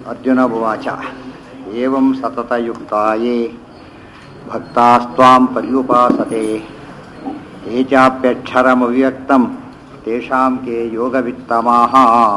अर्जुन उवाच एवं सततयुक्ता ये भक्तास्त्वां पर्युपासते ये चाप्यक्षरमव्यक्तं तेषां के योगवित्तमाः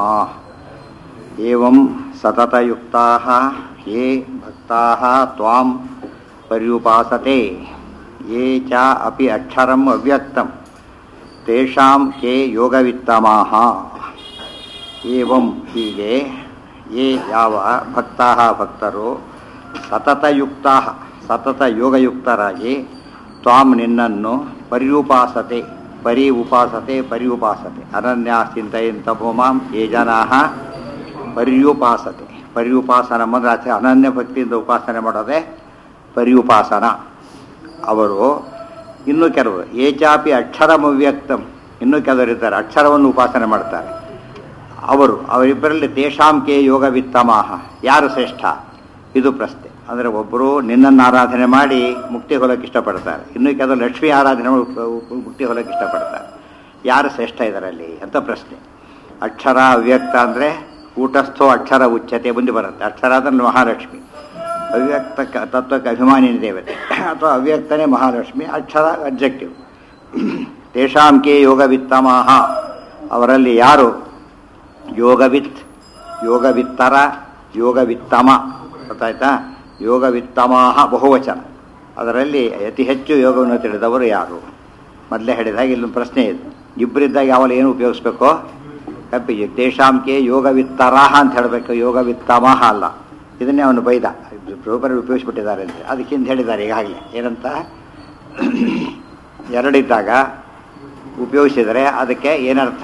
एवं सततयुक्ताः ये भक्ताः त्वां पर्युपासते ये च अपि अक्षरम् अव्यक्तं तेषां के योगवित्तमाः ಏವಂ ಹೀಗೆ ಯೇ ಯಾವ ಭಕ್ತಾ ಭಕ್ತರು ಸತತಯುಕ್ತ ಸತತ ಯೋಗಯುಕ್ತರಾಗಿ ತ್ವಾಂ ನಿನ್ನನ್ನು ಪರ್ಯುಪಾಸತೆ ಪರಿ ಉಪಾಸತೆ ಪರ್ಯುಪಾಸತೆ ಅನನ್ಯ ಚಿಂತೆಯಂತ ಮಾಂ ಯೇ ಜನಾ ಪರ್ಯುಪಾಸತೆ ಪರ್ಯುಪಾಸನ ಅಂದರೆ ಆಚೆ ಅನನ್ಯ ಭಕ್ತಿಯಿಂದ ಉಪಾಸನೆ ಮಾಡೋದೇ ಪರ್ಯುಪಾಸನ ಅವರು ಇನ್ನೂ ಕೆಲವರು ಏಚಾಪಿ ಅಕ್ಷರಮವ್ಯಕ್ತಂ ಇನ್ನೂ ಕೆಲವರಿದ್ದಾರೆ ಅಕ್ಷರವನ್ನು ಉಪಾಸನೆ ಮಾಡ್ತಾರೆ ಅವರು ಅವರಿಬ್ಬರಲ್ಲಿ ತೇಷಾಂಕೆ ಯೋಗವಿತ್ತಮಾಹ ಯಾರು ಶ್ರೇಷ್ಠ ಇದು ಪ್ರಶ್ನೆ ಅಂದರೆ ಒಬ್ಬರು ನಿನ್ನನ್ನು ಆರಾಧನೆ ಮಾಡಿ ಮುಕ್ತಿ ಹೊಲಕ್ಕೆ ಇಷ್ಟಪಡ್ತಾರೆ ಇನ್ನು ಕೆಲವು ಲಕ್ಷ್ಮಿ ಆರಾಧನೆ ಮಾಡಿ ಮುಕ್ತಿ ಹೊಲಕ್ಕೆ ಇಷ್ಟಪಡ್ತಾರೆ ಯಾರು ಶ್ರೇಷ್ಠ ಇದರಲ್ಲಿ ಅಂತ ಪ್ರಶ್ನೆ ಅಕ್ಷರ ಅವ್ಯಕ್ತ ಅಂದರೆ ಕೂಟಸ್ಥೋ ಅಕ್ಷರ ಉಚ್ಚತೆ ಮುಂದೆ ಬರುತ್ತೆ ಅಕ್ಷರ ಅಂದರೆ ಮಹಾಲಕ್ಷ್ಮಿ ಅವ್ಯಕ್ತ ತತ್ವಕ್ಕೆ ಅಭಿಮಾನಿನಿ ದೇವತೆ ಅಥವಾ ಅವ್ಯಕ್ತನೇ ಮಹಾಲಕ್ಷ್ಮಿ ಅಕ್ಷರ ಅಬ್ಜೆಕ್ಟಿವ್ ತೇಷಾಂಕೆ ಯೋಗವಿತ್ತಮಾಹ ಅವರಲ್ಲಿ ಯಾರು ಯೋಗವಿತ್ ಯೋಗವಿತ್ತರ ಯೋಗವಿತ್ತಮ ಗೊತ್ತಾಯ್ತಾ ಯೋಗವಿತ್ತಮಾಹ ಬಹುವಚನ ಅದರಲ್ಲಿ ಅತಿ ಹೆಚ್ಚು ಯೋಗವನ್ನು ತಿಳಿದವರು ಯಾರು ಮೊದಲೇ ಹೇಳಿದಾಗ ಇಲ್ಲೊಂದು ಪ್ರಶ್ನೆ ಇದೆ ಇಬ್ಬರಿದ್ದಾಗ ಯಾವಾಗ ಏನು ಉಪಯೋಗಿಸ್ಬೇಕು ಕಪ್ಪಿ ದೇಶಾಂಕೆ ಯೋಗವಿತ್ತರಾಹ ಅಂತ ಹೇಳಬೇಕು ಯೋಗವಿತ್ತಮಾಹ ಅಲ್ಲ ಇದನ್ನೇ ಅವನು ಬೈದ ಬ್ರೋಬರ್ ಉಪಯೋಗಿಸ್ಬಿಟ್ಟಿದ್ದಾರೆ ಅಂತ ಅದಕ್ಕಿಂತ ಹೇಳಿದ್ದಾರೆ ಈಗಾಗಲೇ ಏನಂತ ಎರಡಿದ್ದಾಗ ಉಪಯೋಗಿಸಿದರೆ ಅದಕ್ಕೆ ಏನರ್ಥ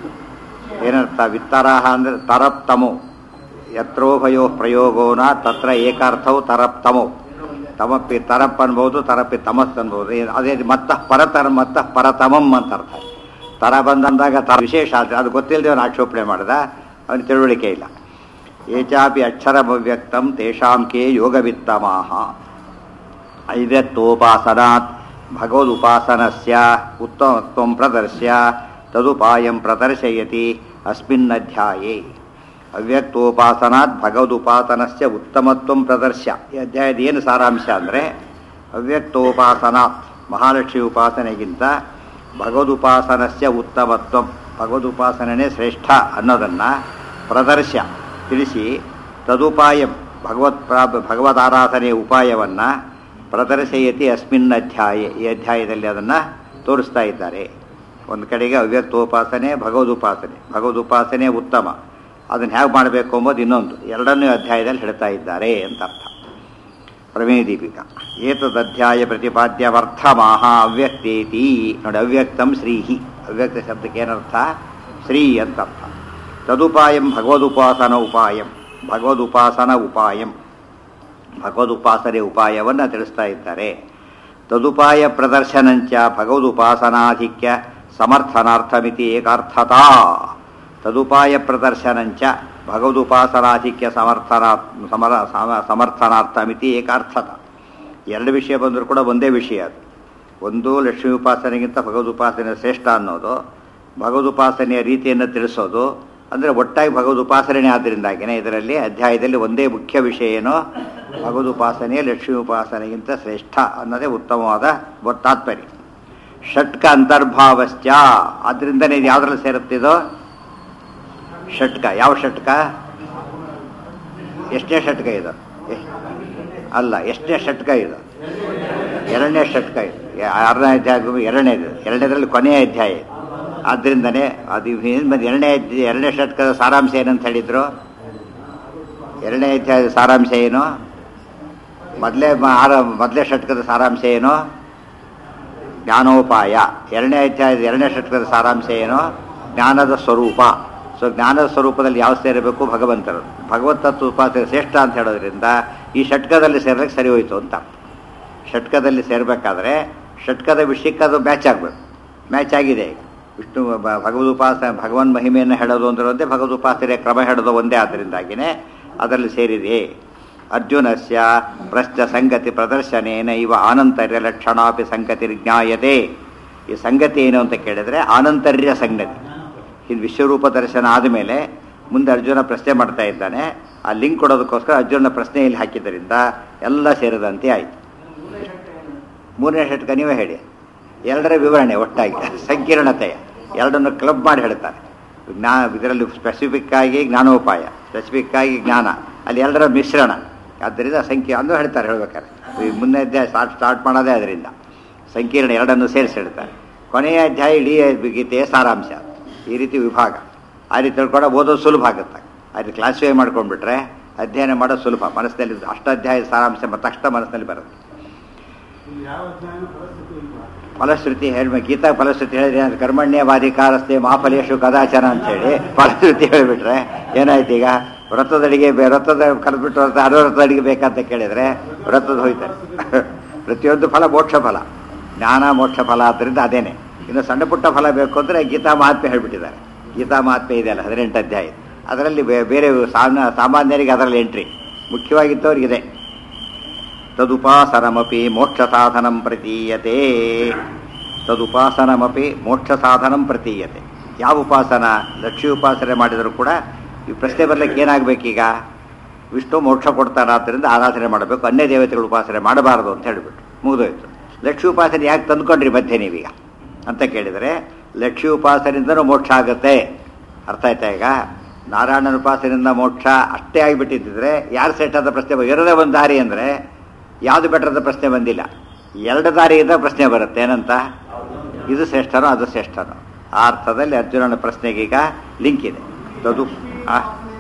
ಏನರ್ಥ ವಿತ್ತರಾಹ ಅಂದರೆ ತರಪ್ತಮು ಯತ್ರೋಭಯೋ ಪ್ರಯೋಗೋನ ತತ್ರ ಏಕಾರ್ಥವು ತರಪ್ತಮು ತಮಪ್ಪಿ ತರಪ್ ಅನ್ಬೋದು ತರಪ್ಪಿ ತಮಸ್ ಅನ್ಬೋದು ಅದೇ ಮತ್ತ ಪರತರ ಮತ್ತ ಪರತಮಂ ಅಂತ ಅರ್ಥ ತರ ಬಂದಂದಾಗ ತರ ವಿಶೇಷ ಆದರೆ ಅದು ಗೊತ್ತಿಲ್ಲದೆ ಅವನು ಆಕ್ಷೇಪಣೆ ಮಾಡಿದ ಅವನ ತಿಳುವಳಿಕೆ ಇಲ್ಲ ಏಚಾಪಿ ಅಕ್ಷರಮವ್ಯಕ್ತಂ ತೇಷಾಂ ಕೆ ಯೋಗವಿತ್ತಮಾಹ ಐವ್ಯಕ್ತೋಪಾಸನಾತ್ ಭಗವದುಪಾಸನಸ್ಯ ಉತ್ತಮತ್ವಂ ಪ್ರದರ್ಶ್ಯ ತದುಪಾಯಂ ಪ್ರದರ್ಶಯತಿ ಅಸ್ಮಿನ್ನಧ್ಯಾಯೇ ಅವ್ಯಕ್ತೋಪಾಸನಾತ್ ಭಗವದುಪಾಸನಸ್ಯ ಉತ್ತಮತ್ವ ಪ್ರದರ್ಶ್ಯ ಈ ಅಧ್ಯಾಯದ ಏನು ಸಾರಾಂಶ ಅಂದರೆ ಅವ್ಯಕ್ತೋಪಾಸನಾತ್ ಮಹಾಲಕ್ಷ್ಮಿ ಉಪಾಸನೆಗಿಂತ ಭಗವದುಪಾಸನಸ್ಯ ಉತ್ತಮತ್ವ ಭಗವದುಪಾಸನೆ ಶ್ರೇಷ್ಠ ಅನ್ನೋದನ್ನು ಪ್ರದರ್ಶ್ಯ ತಿಳಿಸಿ ತದುಪಾಯಂ ಭಗವತ್ ಪ್ರಾಪ್ ಭಗವದಾರಾಧನೆಯ ಉಪಾಯವನ್ನು ಪ್ರದರ್ಶಯತಿ ಅಸ್ಮಿನ್ ಅಧ್ಯಾಯ ಈ ಅಧ್ಯಾಯದಲ್ಲಿ ಅದನ್ನು ತೋರಿಸ್ತಾ ಇದ್ದಾರೆ ಒಂದು ಕಡೆಗೆ ಅವ್ಯಕ್ತೋಪಾಸನೆ ಭಗವದುಪಾಸನೆ ಭಗವದುಪಾಸನೆ ಉತ್ತಮ ಅದನ್ನು ಹೇಗೆ ಮಾಡಬೇಕು ಎಂಬುದು ಇನ್ನೊಂದು ಎರಡನೇ ಅಧ್ಯಾಯದಲ್ಲಿ ಹೇಳ್ತಾ ಇದ್ದಾರೆ ಅಂತ ಅರ್ಥ ಪ್ರಮೇಯ ದೀಪಿಕಾ ಏತದಧ್ಯಾಯ ಪ್ರತಿಪಾದ್ಯವರ್ಥಮಾಹ ಅವ್ಯಕ್ತೇತಿ ನೋಡಿ ಅವ್ಯಕ್ತಂ ಶ್ರೀಹಿ ಅವ್ಯಕ್ತ ಶಬ್ದಕ್ಕೆ ಏನರ್ಥ ಶ್ರೀ ಅಂತ ಅರ್ಥ ತದುಪಾಯಂ ಭಗವದುಪಾಸನ ಉಪಾಯಂ ಭಗವದುಪಾಸನ ಉಪಾಯಂ ಭಗವದುಪಾಸನೆ ಉಪಾಯವನ್ನು ತಿಳಿಸ್ತಾ ಇದ್ದಾರೆ ತದುಪಾಯ ಪ್ರದರ್ಶನಂಚ ಭಗವದುಪಾಸನಾಧಿಕ್ಯ ಸಮರ್ಥನಾರ್ಥಮಿತಿ ಏಕಾರ್ಥತಾ ತದುಪಾಯ ಪ್ರದರ್ಶನಂಚ ಭಗವದುಪಾಸನಾಧಿಕ್ಯ ಸಮರ್ಥನಾ ಸಮರ ಸಮರ್ಥನಾರ್ಥಮಿತಿ ಏಕಾರ್ಥತ ಎರಡು ವಿಷಯ ಬಂದರೂ ಕೂಡ ಒಂದೇ ವಿಷಯ ಅದು ಒಂದು ಲಕ್ಷ್ಮೀ ಉಪಾಸನೆಗಿಂತ ಭಗವದುಪಾಸನೆ ಶ್ರೇಷ್ಠ ಅನ್ನೋದು ಭಗವದುಪಾಸನೆಯ ರೀತಿಯನ್ನು ತಿಳಿಸೋದು ಅಂದರೆ ಒಟ್ಟಾಗಿ ಭಗವದುಪಾಸನೆ ಆದ್ದರಿಂದಾಗಿನೇ ಇದರಲ್ಲಿ ಅಧ್ಯಾಯದಲ್ಲಿ ಒಂದೇ ಮುಖ್ಯ ವಿಷಯ ಏನೋ ಭಗವದುಪಾಸನೆಯ ಲಕ್ಷ್ಮೀ ಉಪಾಸನೆಗಿಂತ ಶ್ರೇಷ್ಠ ಅನ್ನೋದೇ ಉತ್ತಮವಾದ ತಾತ್ಪರ್ಯ ಷಟ್ಕ ಅಂತರ್ಭಾವಶ್ಚ ಆದ್ದರಿಂದನೇ ಇದು ಯಾವುದ್ರಲ್ಲಿ ಸೇರುತ್ತಿದೋ ಷಟ್ಕ ಯಾವ ಷಟ್ಕ ಎಷ್ಟನೇ ಷಟ್ಕ ಇದು ಅಲ್ಲ ಎಷ್ಟನೇ ಷಟ್ಕ ಇದು ಎರಡನೇ ಷಟ್ಕ ಇದು ಆರನೇ ಅಧ್ಯಾಯ ಎರಡನೇದು ಎರಡನೇದ್ರಲ್ಲಿ ಕೊನೆಯ ಅಧ್ಯಾಯ ಆದ್ದರಿಂದನೇ ಅದು ಮತ್ತೆ ಎರಡನೇ ಎರಡನೇ ಷಟ್ಕದ ಸಾರಾಂಶ ಏನಂತ ಹೇಳಿದ್ರು ಎರಡನೇ ಅಧ್ಯಾಯದ ಸಾರಾಂಶ ಏನು ಮೊದಲೇ ಆರ ಮೊದಲೇ ಷಟ್ಕದ ಸಾರಾಂಶ ಏನು ಜ್ಞಾನೋಪಾಯ ಎರಡನೇ ಅಧ್ಯಾಯದ ಎರಡನೇ ಷಟ್ಕದ ಸಾರಾಂಶ ಏನು ಜ್ಞಾನದ ಸ್ವರೂಪ ಸೊ ಜ್ಞಾನದ ಸ್ವರೂಪದಲ್ಲಿ ಯಾವ ಸೇರಬೇಕು ಭಗವಂತರು ಭಗವತ್ ತತ್ವ ಉಪಾಸನೆ ಶ್ರೇಷ್ಠ ಅಂತ ಹೇಳೋದ್ರಿಂದ ಈ ಷಟ್ಕದಲ್ಲಿ ಸೇರ್ಲಿಕ್ಕೆ ಸರಿ ಹೋಯಿತು ಅಂತ ಷಟ್ಕದಲ್ಲಿ ಸೇರಬೇಕಾದ್ರೆ ಷಟ್ಕದ ವಿಷಯಕ್ಕೆ ಅದು ಮ್ಯಾಚ್ ಆಗಬೇಕು ಮ್ಯಾಚ್ ಆಗಿದೆ ಈಗ ವಿಷ್ಣು ಭಗವದುಪಾಸನೆ ಭಗವನ್ ಮಹಿಮೆಯನ್ನು ಹೇಳೋದು ಅಂದ್ರೆ ಒಂದೇ ಭಗವದುಪಾಸನೆಯ ಕ್ರಮ ಹೇಳೋದು ಒಂದೇ ಆದ್ದರಿಂದಾಗಿನೇ ಅದರಲ್ಲಿ ಸೇರಿದೆ ಅರ್ಜುನಸ್ಯ ಪ್ರಶ್ನ ಸಂಗತಿ ಪ್ರದರ್ಶನೇನ ಇವ ಆನಂತರ್ಯ ಲಕ್ಷಣಾಪಿ ಸಂಗತಿ ಜ್ಞಾಯತೆ ಈ ಸಂಗತಿ ಏನು ಅಂತ ಕೇಳಿದ್ರೆ ಆನಂತರ್ಯ ಸಂಗತಿ ಇದು ವಿಶ್ವರೂಪ ದರ್ಶನ ಆದಮೇಲೆ ಮುಂದೆ ಅರ್ಜುನ ಪ್ರಶ್ನೆ ಮಾಡ್ತಾ ಇದ್ದಾನೆ ಆ ಲಿಂಕ್ ಕೊಡೋದಕ್ಕೋಸ್ಕರ ಅರ್ಜುನ ಪ್ರಶ್ನೆಯಲ್ಲಿ ಹಾಕಿದ್ದರಿಂದ ಎಲ್ಲ ಸೇರಿದಂತೆ ಆಯಿತು ಮೂರನೇ ಷಟ್ಕ ನೀವೇ ಹೇಳಿ ಎರಡರ ವಿವರಣೆ ಒಟ್ಟಾಗಿ ಸಂಕೀರ್ಣತೆಯ ಎರಡನ್ನು ಕ್ಲಬ್ ಮಾಡಿ ಹೇಳ್ತಾರೆ ಜ್ಞಾ ಇದರಲ್ಲಿ ಸ್ಪೆಸಿಫಿಕ್ ಆಗಿ ಜ್ಞಾನೋಪಾಯ ಸ್ಪೆಸಿಫಿಕ್ ಆಗಿ ಜ್ಞಾನ ಅಲ್ಲಿ ಎರಡರ ಮಿಶ್ರಣ ಆದ್ದರಿಂದ ಸಂಖ್ಯೆ ಅಂದು ಹೇಳ್ತಾರೆ ಹೇಳ್ಬೇಕಾದ್ರೆ ಈ ಮುಂದೆ ಅಧ್ಯಾಯ ಸ್ಟಾರ್ಟ್ ಸ್ಟಾರ್ಟ್ ಮಾಡೋದೇ ಅದರಿಂದ ಸಂಕೀರ್ಣ ಎರಡನ್ನು ಸೇರಿಸಿ ಹೇಳ್ತಾರೆ ಕೊನೆಯ ಅಧ್ಯಾಯ ಇಡೀ ಗೀತೆಯ ಸಾರಾಂಶ ಈ ರೀತಿ ವಿಭಾಗ ಆ ರೀತಿ ತಿಳ್ಕೊಂಡ ಓದೋದು ಸುಲಭ ಆಗುತ್ತೆ ಆ ರೀತಿ ಕ್ಲಾಸಿಫೈ ಮಾಡ್ಕೊಂಡ್ಬಿಟ್ರೆ ಅಧ್ಯಯನ ಮಾಡೋದು ಸುಲಭ ಮನಸ್ಸಿನಲ್ಲಿ ಅಷ್ಟಾಧ್ಯಾಯ ಸಾರಾಂಶ ಮತ್ತು ತಕ್ಷಣ ಮನಸ್ಸಿನಲ್ಲಿ ಬರುತ್ತೆ ಯಾವ ಅಧ್ಯಯನ ಪರಿಸ್ಥಿತಿ ಇಲ್ವಾ ಫಲಶ್ರುತಿ ಹೇಳ್ಬೇಕು ಗೀತಾ ಫಲಶ್ರುತಿ ಹೇಳಿದ್ರೆ ಏನಾದ್ರು ಕರ್ಮಣ್ಯವಾಧಿಕಾರಸ್ಥೆ ಮಾಫಲೇಶು ಕದಾಚನ ಅಂತೇಳಿ ಫಲಶ್ರುತಿ ಹೇಳಿಬಿಟ್ರೆ ಏನಾಯ್ತು ಈಗ ವ್ರತದಡಿಗೆ ಬೇ- ವ್ರತದ ಕರೆದ್ಬಿಟ್ಟು ವ್ರತ ಅರ್ಧ ವ್ರತದ ಅಡಿಗೆ ಬೇಕಂತ ಕೇಳಿದ್ರೆ ವ್ರತದ ಹೋಯ್ತಾರೆ ಪ್ರತಿಯೊಂದು ಫಲ ಮೋಕ್ಷ ಫಲ ಜ್ಞಾನ ಮೋಕ್ಷ ಫಲ ಆದ್ದರಿಂದ ಅದೇನೆ ಇನ್ನು ಸಣ್ಣ ಪುಟ್ಟ ಫಲ ಬೇಕು ಅಂದರೆ ಗೀತಾ ಮಹಾತ್ಮೆ ಹೇಳ್ಬಿಟ್ಟಿದ್ದಾರೆ ಗೀತಾ ಮಹಾತ್ಮೆ ಇದೆಯಲ್ಲ ಹದಿನೆಂಟು ಅಧ್ಯಾಯ ಅದರಲ್ಲಿ ಬೇ- ಬೇರೆ ಸಾಮಾನ್ಯ ಸಾಮಾನ್ಯರಿಗೆ ಅದರಲ್ಲಿ ಎಂಟ್ರಿ ಮುಖ್ಯವಾಗಿದ್ದವ್ರಿಗಿದೆ ತದುಪಾಸನಮಪಿ ಮೋಕ್ಷ ಸಾಧನಂ ಪ್ರತೀಯತೆ ತದುಪಾಸನಮಪಿ ಮೋಕ್ಷ ಸಾಧನಂ ಪ್ರತೀಯತೆ ಯಾವ ಉಪಾಸನ ಲಕ್ಷ್ಮಿ ಉಪಾಸನೆ ಮಾಡಿದರೂ ಕೂಡ ಈ ಪ್ರಶ್ನೆ ಬರ್ಲಿಕ್ಕೆ ಏನಾಗಬೇಕೀಗ ವಿಷ್ಣು ಮೋಕ್ಷ ಕೊಡ್ತಾನೆ ಆದ್ದರಿಂದ ಆರಾಧನೆ ಮಾಡಬೇಕು ಅನ್ಯ ದೇವತೆಗಳ ಉಪಾಸನೆ ಮಾಡಬಾರದು ಅಂತ ಹೇಳಿಬಿಟ್ಟು ಮುಗಿದೋಯ್ತು ಲಕ್ಷ್ಮಿ ಉಪಾಸನೆ ಯಾಕೆ ತಂದ್ಕೊಂಡ್ರಿ ಮಧ್ಯೆ ನೀವೀಗ ಅಂತ ಕೇಳಿದರೆ ಲಕ್ಷ್ಮಿ ಉಪಾಸನೆಯಿಂದನೂ ಮೋಕ್ಷ ಆಗುತ್ತೆ ಅರ್ಥ ಆಯ್ತಾ ಈಗ ನಾರಾಯಣನ ಉಪಾಸನೆಯಿಂದ ಮೋಕ್ಷ ಅಷ್ಟೇ ಆಗಿಬಿಟ್ಟಿದ್ದರೆ ಯಾರು ಶ್ರೇಷ್ಠದ ಪ್ರಶ್ನೆ ಬ- ಎರಡೇ ಒಂದು ದಾರಿ ಅಂದರೆ ಯಾವುದು ಬೆಟರದ ಪ್ರಶ್ನೆ ಬಂದಿಲ್ಲ ಎರಡು ದಾರಿಯಿಂದ ಪ್ರಶ್ನೆ ಬರುತ್ತೆ ಏನಂತ ಇದು ಶ್ರೇಷ್ಠನೋ ಅದು ಶ್ರೇಷ್ಠನೋ ಆ ಅರ್ಥದಲ್ಲಿ ಅರ್ಜುನನ ಪ್ರಶ್ನೆಗೆ ಈಗ ಲಿಂಕ್ ಇದೆ ತದು ಆ,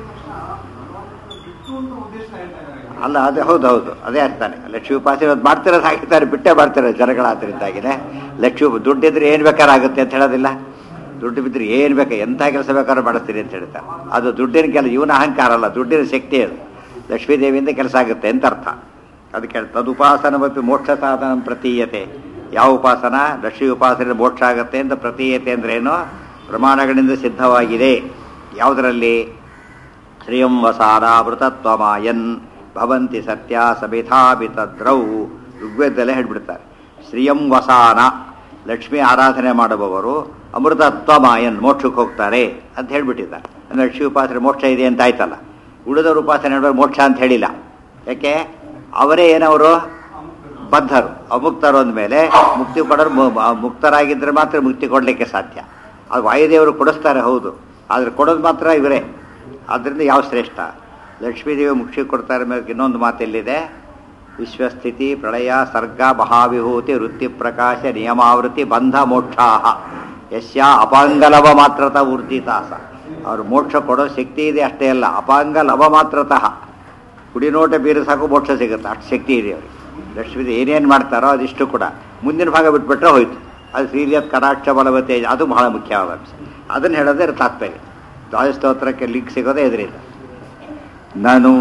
ಬಿಟ್ಟು ಅಂತ ಉದ್ದೇಶ ಹೇಳ್ತಾ ಇದ್ದಾರೆ ಅಲ್ಲ ಅದೇ ಹೌದು ಹೌದು ಅದೇ ಅರ್ಥನೇ ಲಕ್ಷ್ಮೀ ಉಪಾಸನೆ ಇವತ್ತು ಮಾಡ್ತಿರೋದು ಹಾಕಿದ್ದಾರೆ ಬಿಟ್ಟೇ ಮಾಡ್ತಿರೋದು ಜನಗಳಾದ್ರಿಂದಾಗಿದೆ ಲಕ್ಷ್ಮೀ ದುಡ್ಡಿದ್ರೆ ಏನು ಬೇಕಾದ್ರೆ ಆಗುತ್ತೆ ಅಂತ ಹೇಳೋದಿಲ್ಲ ದುಡ್ಡು ಬಿದ್ದರೆ ಏನು ಬೇಕು ಎಂಥ ಕೆಲಸ ಬೇಕಾದ್ರೂ ಮಾಡಿಸ್ತೀರಿ ಅಂತ ಹೇಳ್ತಾರೆ ಅದು ದುಡ್ಡಿನ ಕೆಲಸ ಇವನ ಅಹಂಕಾರ ಅಲ್ಲ ದುಡ್ಡಿನ ಶಕ್ತಿ ಅದು ಲಕ್ಷ್ಮೀದೇವಿಯಿಂದ ಕೆಲಸ ಆಗುತ್ತೆ ಅಂತ ಅರ್ಥ ಅದಕ್ಕೆ ತದುಪಾಸನವಪಿ ಮೋಕ್ಷ ಸಾಧನ ಪ್ರತೀಯತೆ ಯಾವ ಉಪಾಸನ ಲಕ್ಷ್ಮೀ ಉಪಾಸನೆ ಮೋಕ್ಷ ಆಗುತ್ತೆ ಅಂತ ಪ್ರತೀಯತೆ ಅಂದ್ರೇನು ಪ್ರಮಾಣಗಳಿಂದ ಸಿದ್ಧವಾಗಿದೆ ಯಾವುದರಲ್ಲಿ ಶ್ರಿಯಂ ವಸಾರ ಮೃತತ್ವಮಾಯನ್ ಭವಂತಿ ಸತ್ಯ ಸಮಿಧಾಭಿತದ್ರೌ ಋಗ್ವೇದದಲ್ಲೇ ಹೇಳ್ಬಿಡ್ತಾರೆ ಶ್ರಿಯಂ ವಸಾನ ಲಕ್ಷ್ಮಿ ಆರಾಧನೆ ಮಾಡುವವರು ಅಮೃತತ್ವಮಾಯನ್ ಮೋಕ್ಷಕ್ಕೆ ಹೋಗ್ತಾರೆ ಅಂತ ಹೇಳ್ಬಿಟ್ಟಿದ್ದಾರೆ ಅಂದ್ರೆ ಲಕ್ಷ್ಮಿ ಉಪಾಸನೆ ಮೋಕ್ಷ ಇದೆ ಅಂತ ಆಯ್ತಲ್ಲ ಉಳಿದವ್ರ ಉಪಾಸನೆ ಮಾಡುವ ಮೋಕ್ಷ ಅಂತ ಹೇಳಿಲ್ಲ ಯಾಕೆ ಅವರೇ ಏನವರು ಬದ್ಧರು ಅಮುಕ್ತರು ಅಂದಮೇಲೆ ಮುಕ್ತಿ ಕೊಡೋರು ಮು- ಮ- ಮುಕ್ತರಾಗಿದ್ದರೆ ಮಾತ್ರ ಮುಕ್ತಿ ಕೊಡಲಿಕ್ಕೆ ಸಾಧ್ಯ ಅದು ವಾಯುದೇವರು ಕೊಡಿಸ್ತಾರೆ ಹೌದು ಆದರೆ ಕೊಡೋದು ಮಾತ್ರ ಇವರೇ ಆದ್ದರಿಂದ ಯಾವ ಶ್ರೇಷ್ಠ ಲಕ್ಷ್ಮೀದೇವಿ ಮುಕ್ಷಿ ಕೊಡ್ತಾರೆ ಮೇಲೆ ಇನ್ನೊಂದು ಮಾತೆಲ್ಲಿದೆ ವಿಶ್ವಸ್ಥಿತಿ ಪ್ರಳಯ ಸರ್ಗ ಮಹಾವಿಭೂತಿ ವೃತ್ತಿ ಪ್ರಕಾಶ ನಿಯಮಾವೃತಿ ಬಂಧ ಮೋಕ್ಷಾಹ ಯಶ್ಯ ಅಪಾಂಗಲವ ಮಾತ್ರತ ಊರ್ಜಿತಾಸ ಅವರು ಮೋಕ್ಷ ಕೊಡೋ ಶಕ್ತಿ ಇದೆ ಅಷ್ಟೇ ಅಲ್ಲ ಅಪಾಂಗಲವ ಮಾತ್ರತಃ ಕುಡಿನೋಟ ಬೀರು ಸಾಕು ಮೋಕ್ಷ ಸಿಗುತ್ತೆ ಅಷ್ಟು ಶಕ್ತಿ ಇದೆ ಅವರಿಗೆ ಲಕ್ಷ್ಮೀ ಏನೇನು ಮಾಡ್ತಾರೋ ಅದಿಷ್ಟು ಕೂಡ ಮುಂದಿನ ಭಾಗ ಬಿಟ್ಬಿಟ್ರೆ ಹೋಯ್ತು ಅದು ಶ್ರೀಲಿಯತ್ ಕಟಾಕ್ಷ ಬಲವತೆ ಅದು ಬಹಳ ಮುಖ್ಯವಾದ ಅಂಶ ಅದನ್ನು ಹೇಳೋದೇ ತಾತ್ಪರ್ಯ ದ್ವಾದಸ್ತೋತ್ರಕ್ಕೆ ಲಿಂಕ್ ಸಿಗೋದೇ ಇದರಿಂದ ನಾನು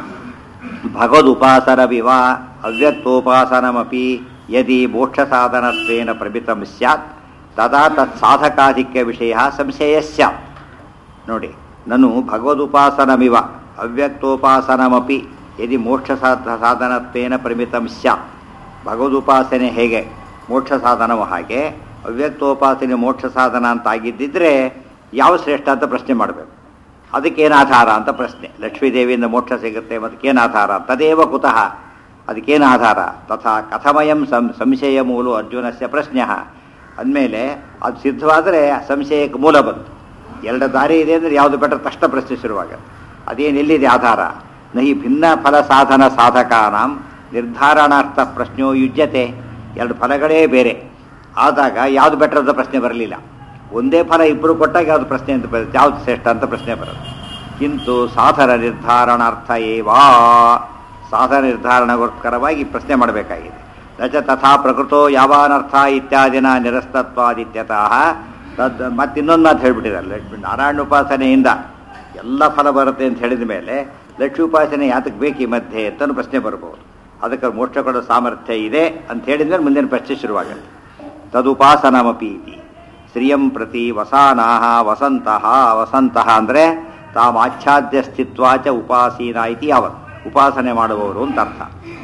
ಭಗವದುಪಾಸನವಿವ ಅವ್ಯಕ್ತೋಪಾಸನಮಪಿ ಯದಿ ಮೋಕ್ಷ ಸಾಧನತ್ವೇನ ಪ್ರಮಿತಂ ಸ್ಯಾತ್ ತದಾ ತತ್ ಸಾಧಕಾಧಿಕ್ಯ ವಿಷಯ ಸಂಶಯ ಸ್ಯಾತ್ ನೋಡಿ ನಾನು ಭಗವದುಪಾಸನಮಿವ ಅವ್ಯಕ್ತೋಪಾಸನಮಪಿ ಯದಿ ಮೋಕ್ಷ ಸಾಧ ಸಾಧನತ್ವೇನ ಪರಿಮಿತಂ ಸ್ಯಾತ್ ಭಗವದುಪಾಸನೆ ಹೇಗೆ ಮೋಕ್ಷ ಸಾಧನವು ಹಾಗೆ ಅವ್ಯಕ್ತೋಪಾಸನೆ ಮೋಕ್ಷ ಸಾಧನ ಅಂತ ಆಗಿದ್ದಿದ್ರೆ ಯಾವ ಶ್ರೇಷ್ಠ ಅಂತ ಪ್ರಶ್ನೆ ಮಾಡಬೇಕು ಅದಕ್ಕೇನು ಆಧಾರ ಅಂತ ಪ್ರಶ್ನೆ ಲಕ್ಷ್ಮೀದೇವಿಯಿಂದ ಮೋಕ್ಷ ಸಿಗುತ್ತೆ ಅದಕ್ಕೇನು ಆಧಾರ ತದೇವ ಕುತಃ ಅದಕ್ಕೇನು ಆಧಾರ ತಥಾ ಕಥಮಯಂ ಸಂ ಸಂಶಯ ಮೂಲ ಅರ್ಜುನಸ್ಯ ಪ್ರಶ್ನೆ ಅಂದಮೇಲೆ ಅದು ಸಿದ್ಧವಾದರೆ ಸಂಶಯಕ್ಕೆ ಮೂಲ ಬಂತು ಎರಡು ದಾರಿ ಇದೆ ಅಂದರೆ ಯಾವುದು ಬೆಟರ್ ತಕ್ಷಣ ಪ್ರಶ್ನೆ ಶುರುವಾಗುತ್ತೆ ಅದೇನು ಎಲ್ಲಿದೆ ಆಧಾರ ನಹಿ ಭಿನ್ನ ಫಲ ಸಾಧನ ಸಾಧಕಾನಾಂ ನಿರ್ಧಾರಣಾರ್ಥ ಪ್ರಶ್ನೆಯೋ ಯುಜ್ಯತೆ ಎರಡು ಫಲಗಳೇ ಬೇರೆ ಆದಾಗ ಯಾವುದು ಬೆಟರ್ ಅಂತ ಪ್ರಶ್ನೆ ಬರಲಿಲ್ಲ ಒಂದೇ ಫಲ ಇಬ್ಬರು ಕೊಟ್ಟಾಗ ಯಾವುದು ಪ್ರಶ್ನೆ ಅಂತ ಬರುತ್ತೆ ಯಾವುದು ಶ್ರೇಷ್ಠ ಅಂತ ಪ್ರಶ್ನೆ ಬರುತ್ತೆ ಕಿಂತು ಸಾಧನ ನಿರ್ಧಾರಣಾರ್ಥ ಏವಾ ಸಾಧನ ನಿರ್ಧಾರಣಗೋಸ್ಕರವಾಗಿ ಪ್ರಶ್ನೆ ಮಾಡಬೇಕಾಗಿದೆ ನಚ ತಥಾ ಪ್ರಕೃತೋ ಯಾವಾನರ್ಥ ಇತ್ಯಾದಿನ ನಿರಸ್ತತ್ವಾದಿತ್ಯತಃ ತದ್ ಮತ್ತಿನ್ನೊಂದು ಮಾತು ಹೇಳ್ಬಿಟ್ಟಿದ್ದಾರೆ ಲಕ್ಷ್ಮೀ ನಾರಾಯಣ ಉಪಾಸನೆಯಿಂದ ಎಲ್ಲ ಫಲ ಬರುತ್ತೆ ಅಂತ ಹೇಳಿದ ಮೇಲೆ ಲಕ್ಷ್ಮೀ ಉಪಾಸನೆ ಯಾತಕ್ಕೆ ಬೇಕು ಈ ಮಧ್ಯೆ ಅಂತಲೂ ಪ್ರಶ್ನೆ ಬರ್ಬೋದು ಅದಕ್ಕೆ ಮೋಕ್ಷ ಕೊಡೋ ಸಾಮರ್ಥ್ಯ ಇದೆ ಅಂತ ಹೇಳಿದ್ಮೇಲೆ ಮುಂದಿನ ಪ್ರಶ್ನೆ ಶುರುವಾಗುತ್ತೆ ತದುಪಾಸನಮಪಿ ಇತಿ ಶ್ರಿಯಂ ಪ್ರತಿ ವಸಾನಾಹ ವಸಂತಃ ವಸಂತಃ ಅಂದರೆ ತಾಮ ಆಚ್ಛಾದ್ಯ ಸ್ಥಿತ್ವಾಚ ಉಪಾಸೀನ ಇತಿ ಯಾವತ್ ಉಪಾಸನೆ ಮಾಡುವವರು ಅಂತ ಅರ್ಥ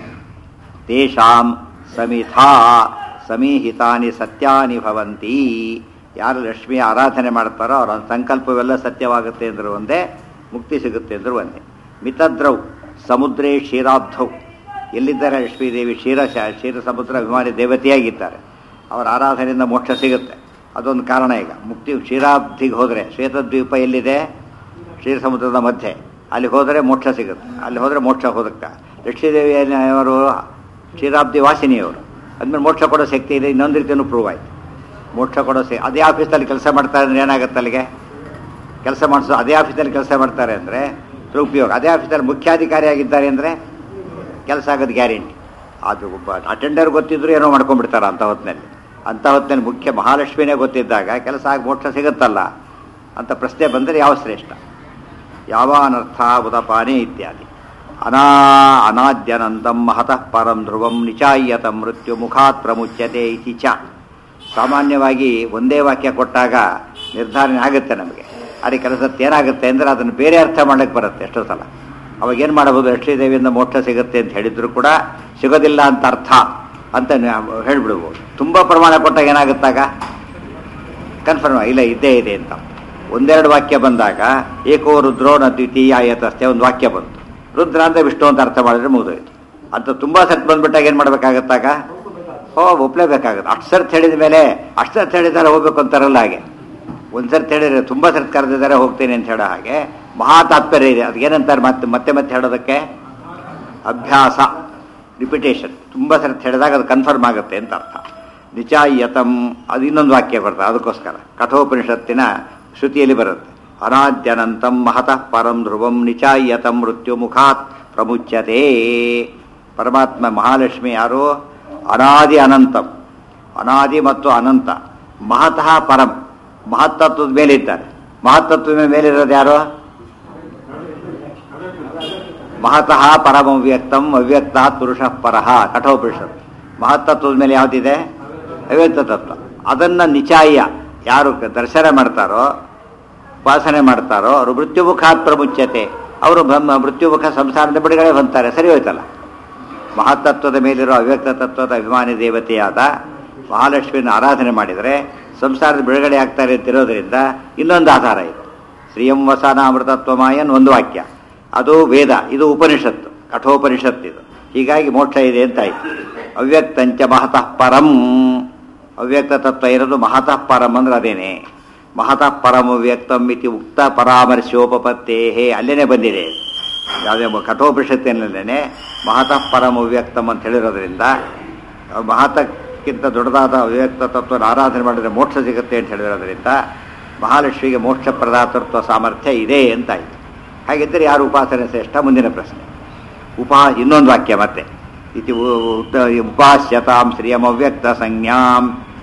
ತೇಷಾಂ ಸಮಿಥಾ ಸಮೀಹಿತಾನಿ ಸತ್ಯಾನಿ ಭವಂತಿ ಯಾರು ಲಕ್ಷ್ಮಿ ಆರಾಧನೆ ಮಾಡ್ತಾರೋ ಅವರ ಸಂಕಲ್ಪವೆಲ್ಲ ಸತ್ಯವಾಗುತ್ತೆ ಅಂದ್ರು ಒಂದೇ ಮುಕ್ತಿ ಸಿಗುತ್ತೆ ಅಂದ್ರು ಒಂದೇ ಮಿತದ್ರೌ ಸಮುದ್ರೇ ಕ್ಷೀರಾಬ್ಧೌ ಎಲ್ಲಿದ್ದಾರೆ ಲಕ್ಷ್ಮೀದೇವಿ ಕ್ಷೀರ ಶ- ಕ್ಷೀರ ಸಮುದ್ರ ಅಭಿಮಾನಿ ದೇವತೆಯಾಗಿದ್ದಾರೆ ಅವರ ಆರಾಧನೆಯಿಂದ ಮೋಕ್ಷ ಸಿಗುತ್ತೆ ಅದೊಂದು ಕಾರಣ ಈಗ ಮುಕ್ತಿ ಕ್ಷೀರಾಬ್ಧಿಗೆ ಹೋದರೆ ಶ್ವೇತದ್ವೀಪ ಎಲ್ಲಿದೆ ಕ್ಷೀರ ಸಮುದ್ರದ ಮಧ್ಯೆ ಅಲ್ಲಿ ಹೋದರೆ ಮೋಕ್ಷ ಸಿಗುತ್ತೆ ಅಲ್ಲಿ ಹೋದರೆ ಮೋಕ್ಷ ಹೋದಕ್ಕೆ ಲಕ್ಷ್ಮೀದೇವಿ ಅವರು ಕ್ಷೀರಾಬ್ಧಿ ವಾಸಿನಿಯವರು ಅಂದಮೇಲೆ ಮೋಕ್ಷ ಕೊಡೋ ಶಕ್ತಿ ಇದೆ ಇನ್ನೊಂದು ರೀತಿಯೂ ಪ್ರೂವ್ ಆಯ್ತು ಮೋಕ್ಷ ಕೊಡೋ ಶಕ್ತಿ ಅದೇ ಆಫೀಸಲ್ಲಿ ಕೆಲಸ ಮಾಡ್ತಾರೆ ಅಂದ್ರೆ ಏನಾಗುತ್ತೆ ಅಲ್ಲಿಗೆ ಕೆಲಸ ಮಾಡಿಸೋ ಅದೇ ಆಫೀಸಲ್ಲಿ ಕೆಲಸ ಮಾಡ್ತಾರೆ ಅಂದರೆ ಉಪಯೋಗ ಅದೇ ಆಫೀಸಲ್ಲಿ ಮುಖ್ಯಾಧಿಕಾರಿ ಆಗಿದ್ದಾರೆ ಅಂದರೆ ಕೆಲಸ ಆಗೋದು ಗ್ಯಾರಂಟಿ ಅದು ಒಬ್ಬ ಅಟೆಂಡರ್ ಗೊತ್ತಿದ್ರು ಏನೋ ಮಾಡ್ಕೊಂಡ್ಬಿಡ್ತಾರೆ ಅಂಥ ಹೊತ್ತಿನಲ್ಲಿ ಅಂಥ ಹೊತ್ತಿನಲ್ಲಿ ಮುಖ್ಯ ಮಹಾಲಕ್ಷ್ಮಿನೇ ಗೊತ್ತಿದ್ದಾಗ ಕೆಲಸ ಆಗಿ ಮೋಕ್ಷ ಸಿಗುತ್ತಲ್ಲ ಅಂತ ಪ್ರಶ್ನೆ ಬಂದರೆ ಯಾವ ಶ್ರೇಷ್ಠ ಯಾವ ಅನರ್ಥ ಉದಪಾನೆ ಇತ್ಯಾದಿ ಅನಾ ಅನಾದ್ಯನಂತಂ ಮಹತಃ ಪರಂ ಧ್ರುವಂ ನಿಚಾಯ್ಯತ ಮೃತ್ಯು ಮುಖಾತ್ ಪ್ರಮುಚ್ಯತೆ ಇತಿ ಚ ಸಾಮಾನ್ಯವಾಗಿ ಒಂದೇ ವಾಕ್ಯ ಕೊಟ್ಟಾಗ ನಿರ್ಧಾರಣೆ ಆಗುತ್ತೆ ನಮಗೆ ಆದರೆ ಕೆಲಸಕ್ಕೆ ಏನಾಗುತ್ತೆ ಅಂದರೆ ಅದನ್ನು ಬೇರೆ ಅರ್ಥ ಮಾಡಕ್ಕೆ ಬರುತ್ತೆ ಎಷ್ಟೋ ಸಲ ಅವಾಗ ಏನು ಮಾಡಬಹುದು ಲಕ್ಷ್ಮೀದೇವಿಯಿಂದ ಮೋಕ್ಷ ಸಿಗುತ್ತೆ ಅಂತ ಹೇಳಿದ್ರು ಕೂಡ ಸಿಗೋದಿಲ್ಲ ಅಂತ ಅರ್ಥ ಅಂತ ನ- ಹೇಳ್ಬಿಡ್ಬೋದು ತುಂಬ ಪ್ರಮಾಣ ಕೊಟ್ಟಾಗ ಏನಾಗುತ್ತಾಗ ಕನ್ಫರ್ಮ್ ಇಲ್ಲ ಇದ್ದೇ ಇದೆ ಅಂತ ಒಂದೆರಡು ವಾಕ್ಯ ಬಂದಾಗ ಏಕೋ ರುದ್ರೋ ನ ದ್ವಿತೀಯ ಯತಸ್ತೆ ಒಂದು ವಾಕ್ಯ ಬಂತು ರುದ್ರ ಅಂತ ವಿಷ್ಣು ಅಂತ ಅರ್ಥ ಮಾಡಿದ್ರೆ ಮುಗಿದೋಯ್ತು ಅಂತ ತುಂಬಾ ಸರ್ತಿ ಬಂದ್ಬಿಟ್ಟಾಗ ಏನು ಮಾಡ್ಬೇಕಾಗತ್ತಾಗ ಹೋ ಒಪ್ಲೇಬೇಕಾಗುತ್ತೆ ಅಷ್ಟು ಸರ್ತಿ ಹೇಳಿದ ಮೇಲೆ ಅಷ್ಟು ಸರ್ತಿ ಹೇಳಿದ್ದಾರೆ ಹೋಗ್ಬೇಕು ಅಂತಾರಲ್ಲ ಹಾಗೆ ಒಂದು ಸರ್ತಿ ಹೇಳಿದ್ರೆ ತುಂಬ ಸರ್ತಿ ಕರೆದಿದ್ದಾರೆ ಹೋಗ್ತೀನಿ ಅಂತ ಹೇಳೋ ಹಾಗೆ ಮಹಾ ತಾತ್ಪರ್ಯ ಇದೆ ಅದಕ್ಕೇನಂತಾರೆ ಮತ್ತೆ ಮತ್ತೆ ಮತ್ತೆ ಹೇಳೋದಕ್ಕೆ ಅಭ್ಯಾಸ ರಿಪಿಟೇಷನ್ ತುಂಬ ಸರ್ತಿ ಹೇಳಿದಾಗ ಅದು ಕನ್ಫರ್ಮ್ ಆಗುತ್ತೆ ಅಂತ ಅರ್ಥ ನಿಚಾಯತಂ ಅದು ಇನ್ನೊಂದು ವಾಕ್ಯ ಬರ್ತದೆ ಅದಕ್ಕೋಸ್ಕರ ಕಠೋಪನಿಷತ್ತಿನ ಶ್ರುತಿಯಲ್ಲಿ ಬರುತ್ತೆ ಅನಾದ್ಯನಂತಂ ಮಹತಃ ಪರಂ ಧ್ರುವಂ ನಿಚಾಯತಂ ಮೃತ್ಯು ಮುಖಾತ್ ಪ್ರಮುಚ್ಯತೆ ಪರಮಾತ್ಮ ಮಹಾಲಕ್ಷ್ಮಿ ಯಾರು ಅನಾದಿ ಅನಂತಂ ಅನಾದಿ ಮತ್ತು ಅನಂತ ಮಹತಃ ಪರಂ ಮಹತ್ತತ್ವದ ಮೇಲಿದ್ದಾರೆ ಮಹತ್ತತ್ವದ ಮೇಲಿರೋದು ಯಾರು ಮಹತಃ ಪರಮ ಅವ್ಯಕ್ತಂ ಅವ್ಯಕ್ತ ಪುರುಷ ಪರಹ ಕಠೋಪನಿಷತ್ ಮಹತ್ತತ್ವದ ಮೇಲೆ ಯಾವುದಿದೆ ಅವ್ಯಕ್ತ ತತ್ವ ಅದನ್ನ ನಿಚಾಯ ಯಾರು ಕ- ದರ್ಶನ ಮಾಡ್ತಾರೋ ಉಪಾಸನೆ ಮಾಡ್ತಾರೋ ಅವರು ಮೃತ್ಯುಮುಖಾತ್ ಪ್ರಮುಚ್ಯತೆ ಅವರು ಬ್ರಹ್ಮ ಮೃತ್ಯುಮುಖ ಸಂಸಾರದ ಬಿಡುಗಡೆ ಹೊಂತಾರೆ ಸರಿ ಹೋಯ್ತಲ್ಲ ಮಹತ್ತತ್ವದ ಮೇಲಿರೋ ಅವ್ಯಕ್ತ ತತ್ವದ ಅಭಿಮಾನಿ ದೇವತೆಯಾದ ಮಹಾಲಕ್ಷ್ಮಿಯನ್ನು ಆರಾಧನೆ ಮಾಡಿದರೆ ಸಂಸಾರದ ಬಿಡುಗಡೆ ಆಗ್ತಾರೆ ಅಂತಿರೋದ್ರಿಂದ ಇನ್ನೊಂದು ಆಧಾರ ಇದೆ ಶ್ರೀಯಂ ವಸಾನ ಅಮೃತತ್ವಮಾಯನ್ ಒಂದು ವಾಕ್ಯ ಅದು ವೇದ ಇದು ಉಪನಿಷತ್ತು ಕಠೋಪನಿಷತ್ತು ಇದು ಹೀಗಾಗಿ ಮೋಕ್ಷ ಇದೆ ಅಂತ ಆಯ್ತು ಅವ್ಯಕ್ತಂಚ ಮಹತಃ ಪರಂ ಅವ್ಯಕ್ತ ತತ್ವ ಇರೋದು ಮಹತಃ ಪರಂ ಅಂದ್ರೆ ಅದೇನೆ ಮಹತಃ ಪರಂ ಅವ್ಯಕ್ತಂ ಇತಿ ಉಕ್ತ ಪರಾಮರ್ಶೋಪತ್ತೇ ಅಲ್ಲೇನೆ ಬಂದಿದೆ ಯಾವುದೇ ಕಠೋಪನಿಷತ್ತಿನಲ್ಲೇನೆ ಮಹತಃ ಪರಂ ಅವ್ಯಕ್ತಂ ಅಂತ ಹೇಳಿರೋದ್ರಿಂದ ಮಹತಕ್ಕಿಂತ ದೊಡ್ಡದಾದ ಅವ್ಯಕ್ತ ತತ್ವನ ಆರಾಧನೆ ಮಾಡಿದ್ರೆ ಮೋಕ್ಷ ಸಿಗುತ್ತೆ ಅಂತ ಹೇಳಿರೋದ್ರಿಂದ ಮಹಾಲಕ್ಷ್ಮಿಗೆ ಮೋಕ್ಷ ಪ್ರದಾತೃತ್ವ ಸಾಮರ್ಥ್ಯ ಇದೆ ಅಂತಾಯ್ತು ಹಾಗಿದ್ದರೆ ಯಾರು ಉಪಾಸನೆ ಶ್ರೇಷ್ಠ ಮುಂದಿನ ಪ್ರಶ್ನೆ ಉಪಾ ಇನ್ನೊಂದು ವಾಕ್ಯ ಮತ್ತೆ ಇತಿ ಉ- ಉತ್ತ- ಉಪಾಸ್ಯತಾಂ ಶ್ರಿಯಮವ್ಯಕ್ತ ಸಂಜ್ಞಾಂ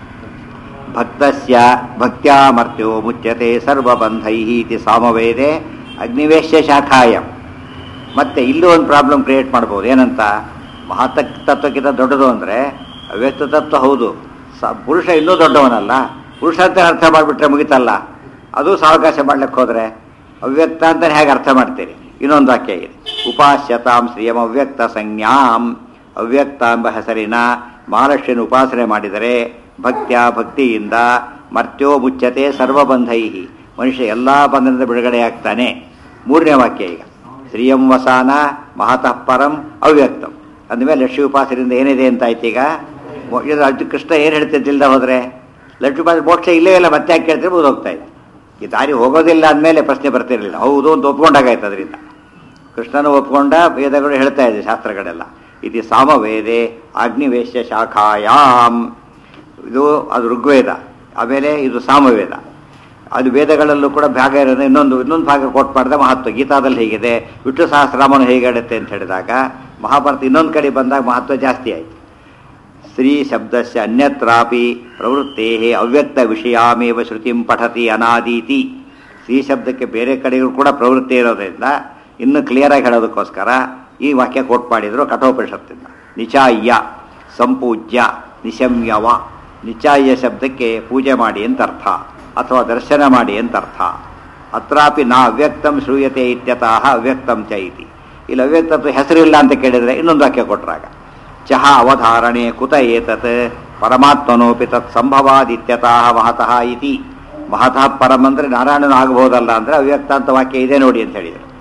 ಭಕ್ತಸ್ಯ ಭಕ್ತ್ಯಾ ಮರ್ತ್ಯೋ ಮುಚ್ಯತೆ ಸರ್ವಬಂಧೈ ಇತಿ ಸಾಮವೇದೆ ಅಗ್ನಿವೇಶ್ಯ ಶಾಖಾಯಂ ಮತ್ತೆ ಇಲ್ಲೂ ಒಂದು ಪ್ರಾಬ್ಲಮ್ ಕ್ರಿಯೇಟ್ ಮಾಡ್ಬೋದು ಏನಂತ ಮಹತ ತತ್ವಕ್ಕಿಂತ ದೊಡ್ಡದು ಅಂದರೆ ಅವ್ಯಕ್ತ ತತ್ವ ಹೌದು ಸ ಪುರುಷ ಇನ್ನೂ ದೊಡ್ಡವನಲ್ಲ ಪುರುಷ ಅಂತ ಅರ್ಥ ಮಾಡಿಬಿಟ್ರೆ ಮುಗಿತಲ್ಲ ಅದು ಸಾವಕಾಶ ಮಾಡ್ಲಿಕ್ಕೆ ಹೋದರೆ ಅವ್ಯಕ್ತ ಅಂತ ಹೇಗೆ ಅರ್ಥ ಮಾಡ್ತೀರಿ ಇನ್ನೊಂದು ವಾಕ್ಯ ಇದೆ ಉಪಾಸ್ಯತಾಂ ಶ್ರಿಯಂ ಅವ್ಯಕ್ತ ಸಂಜ್ಞಾಂ ಅವ್ಯಕ್ತ ಎಂಬ ಹೆಸರಿನ ಮಹಾಲಕ್ಷ್ಮಿಯನ್ನು ಉಪಾಸನೆ ಮಾಡಿದರೆ ಭಕ್ತ್ಯ ಭಕ್ತಿಯಿಂದ ಮರ್ತ್ಯೋ ಮುಚ್ಚತೆ ಸರ್ವಬಂಧೈ ಮನುಷ್ಯ ಎಲ್ಲ ಬಂಧನದ ಬಿಡುಗಡೆ ಆಗ್ತಾನೆ ಮೂರನೇ ವಾಕ್ಯ ಈಗ ಶ್ರೀಯಂ ವಸಾನ ಮಹತಃ ಪರಂ ಅವ್ಯಕ್ತಂ ಅಂದಮೇಲೆ ಲಕ್ಷ್ಮೀ ಉಪಾಸನೆಯಿಂದ ಏನಿದೆ ಅಂತ ಆಯ್ತು ಈಗ ಮೊ- ಇದು ಅರ್ಜು ಕೃಷ್ಣ ಏನು ಹೇಳ್ತಿದ್ದಿಲ್ದ ಹೋದರೆ ಲಕ್ಷ್ಮೀ ಉಪಾಸ ಮೋಕ್ಷ ಇಲ್ಲೇ ಇಲ್ಲ ಮತ್ತೆ ಯಾಕೆ ಕೇಳ್ತಿರ್ಬೋದು ಹೋಗ್ತಾ ಇತ್ತು ಈ ದಾರಿ ಹೋಗೋದಿಲ್ಲ ಅಂದಮೇಲೆ ಪ್ರಶ್ನೆ ಬರ್ತಿರಲಿಲ್ಲ ಹೌದು ಅಂತ ಒಪ್ಕೊಂಡಾಗಾಯ್ತು ಅದರಿಂದ ಕೃಷ್ಣನು ಒಪ್ಕೊಂಡ ವೇದಗಳು ಹೇಳ್ತಾ ಇದೆ ಶಾಸ್ತ್ರಗಳೆಲ್ಲ ಇದು ಸಾಮವೇದೆ ಅಗ್ನಿವೇಶ್ಯ ಶಾಖಾಯಾಮ್ ಇದು ಅದು ಋಗ್ವೇದ ಆಮೇಲೆ ಇದು ಸಾಮವೇದ ಅದು ವೇದಗಳಲ್ಲೂ ಕೂಡ ಭಾಗ ಇರೋದು ಇನ್ನೊಂದು ಇನ್ನೊಂದು ಭಾಗ ಕೋಟ್ ಮಾಡಿದ ಮಹತ್ವ ಗೀತಾದಲ್ಲಿ ಹೇಗಿದೆ ವಿಷ್ಣು ಸಹಸ್ರನಾಮನು ಹೇಗೆ ಹೇಳುತ್ತೆ ಅಂತ ಹೇಳಿದಾಗ ಮಹಾಭಾರತ ಇನ್ನೊಂದು ಕಡೆ ಬಂದಾಗ ಮಹತ್ವ ಜಾಸ್ತಿ ಆಯಿತು ಸ್ತ್ರೀ ಶಬ್ದಸ್ಯ ಅನ್ಯತ್ರಾಪಿ ಪ್ರವೃತ್ತೇ ಅವ್ಯಕ್ತ ವಿಷಯಾಮೇವ ಶ್ರುತಿಂ ಪಠತಿ ಅನಾದೀತಿ ಸ್ತ್ರೀ ಶಬ್ದಕ್ಕೆ ಬೇರೆ ಕಡೆಗೂ ಕೂಡ ಪ್ರವೃತ್ತಿ ಇರೋದ್ರಿಂದ ಇನ್ನೂ ಕ್ಲಿಯರಾಗಿ ಹೇಳೋದಕ್ಕೋಸ್ಕರ ಈ ವಾಕ್ಯ ಕೋಟ್ ಮಾಡಿದ್ರು ಕಠೋಪನಿಷತ್ತಿಂದ ನಿಚಾಯ್ಯ ಸಂಪೂಜ್ಯ ನಿಶಮ್ಯವ ನಿಚಾಯ್ಯ ಶಬ್ದಕ್ಕೆ ಪೂಜೆ ಮಾಡಿ ಅಂತ ಅರ್ಥ ಅಥವಾ ದರ್ಶನ ಮಾಡಿ ಅಂತ ಅರ್ಥ ಅತ್ರಾಪಿ ನಾ ಅವ್ಯಕ್ತಂ ಶ್ರೂಯತೆ ಇತ್ಯತಃ ಅವ್ಯಕ್ತಂ ಚ ಇತಿ ಇಲ್ಲಿ ಅವ್ಯಕ್ತತ್ವ ಹೆಸರಿಲ್ಲ ಅಂತ ಕೇಳಿದರೆ ಇನ್ನೊಂದು ವಾಕ್ಯ ಕೊಟ್ರಾಗ ಚಹ ಅವಧಾರಣೆ ಕುತ ಏತತ್ ಪರಮಾತ್ಮನೋಪಿ ತತ್ ಸಂಭವಾದಿತ್ಯತಃ ಮಹತಃ ಇತಿ ಮಹತಃ ಪರಂ ಅಂದರೆ ನಾರಾಯಣನ ಆಗಬಹುದಲ್ಲ ಅಂದರೆ ಅವ್ಯಕ್ತ ಅಂತ ವಾಕ್ಯ ಇದೆ ನೋಡಿ ಅಂತ ಹೇಳಿದರು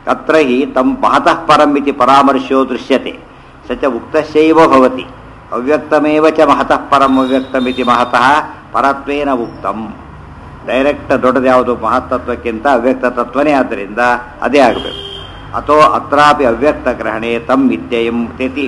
ಅತ್ರ ಹಿ ತಂ ಮಹತಃ ಪರಂ ಇತಿ ಪರಾಮರ್ಶೋ ದೃಶ್ಯತೆ ಸ ಚ ಉಕ್ತಸ್ಯೈವ ಭವತಿ ಅವ್ಯಕ್ತಮೇವ ಚ ಮಹತಃ ಪರಂ ಅವ್ಯಕ್ತಮಿತಿ ಮಹತಃ ಪರತ್ವೇನ ಉಕ್ತಂ ಡೈರೆಕ್ಟ್ ದೊಡ್ಡದು ಯಾವುದು ಮಹತ್ತತ್ವಕ್ಕಿಂತ ಅವ್ಯಕ್ತ ತತ್ವನೇ ಆದ್ದರಿಂದ ಅದೇ ಆಗಬೇಕು ಅಥೋ ಅತ್ರಾಪಿ ಅವ್ಯಕ್ತ ಗ್ರಹಣೆ ತಂ ವಿದ್ಯೆಯಂ ತಿಥಿ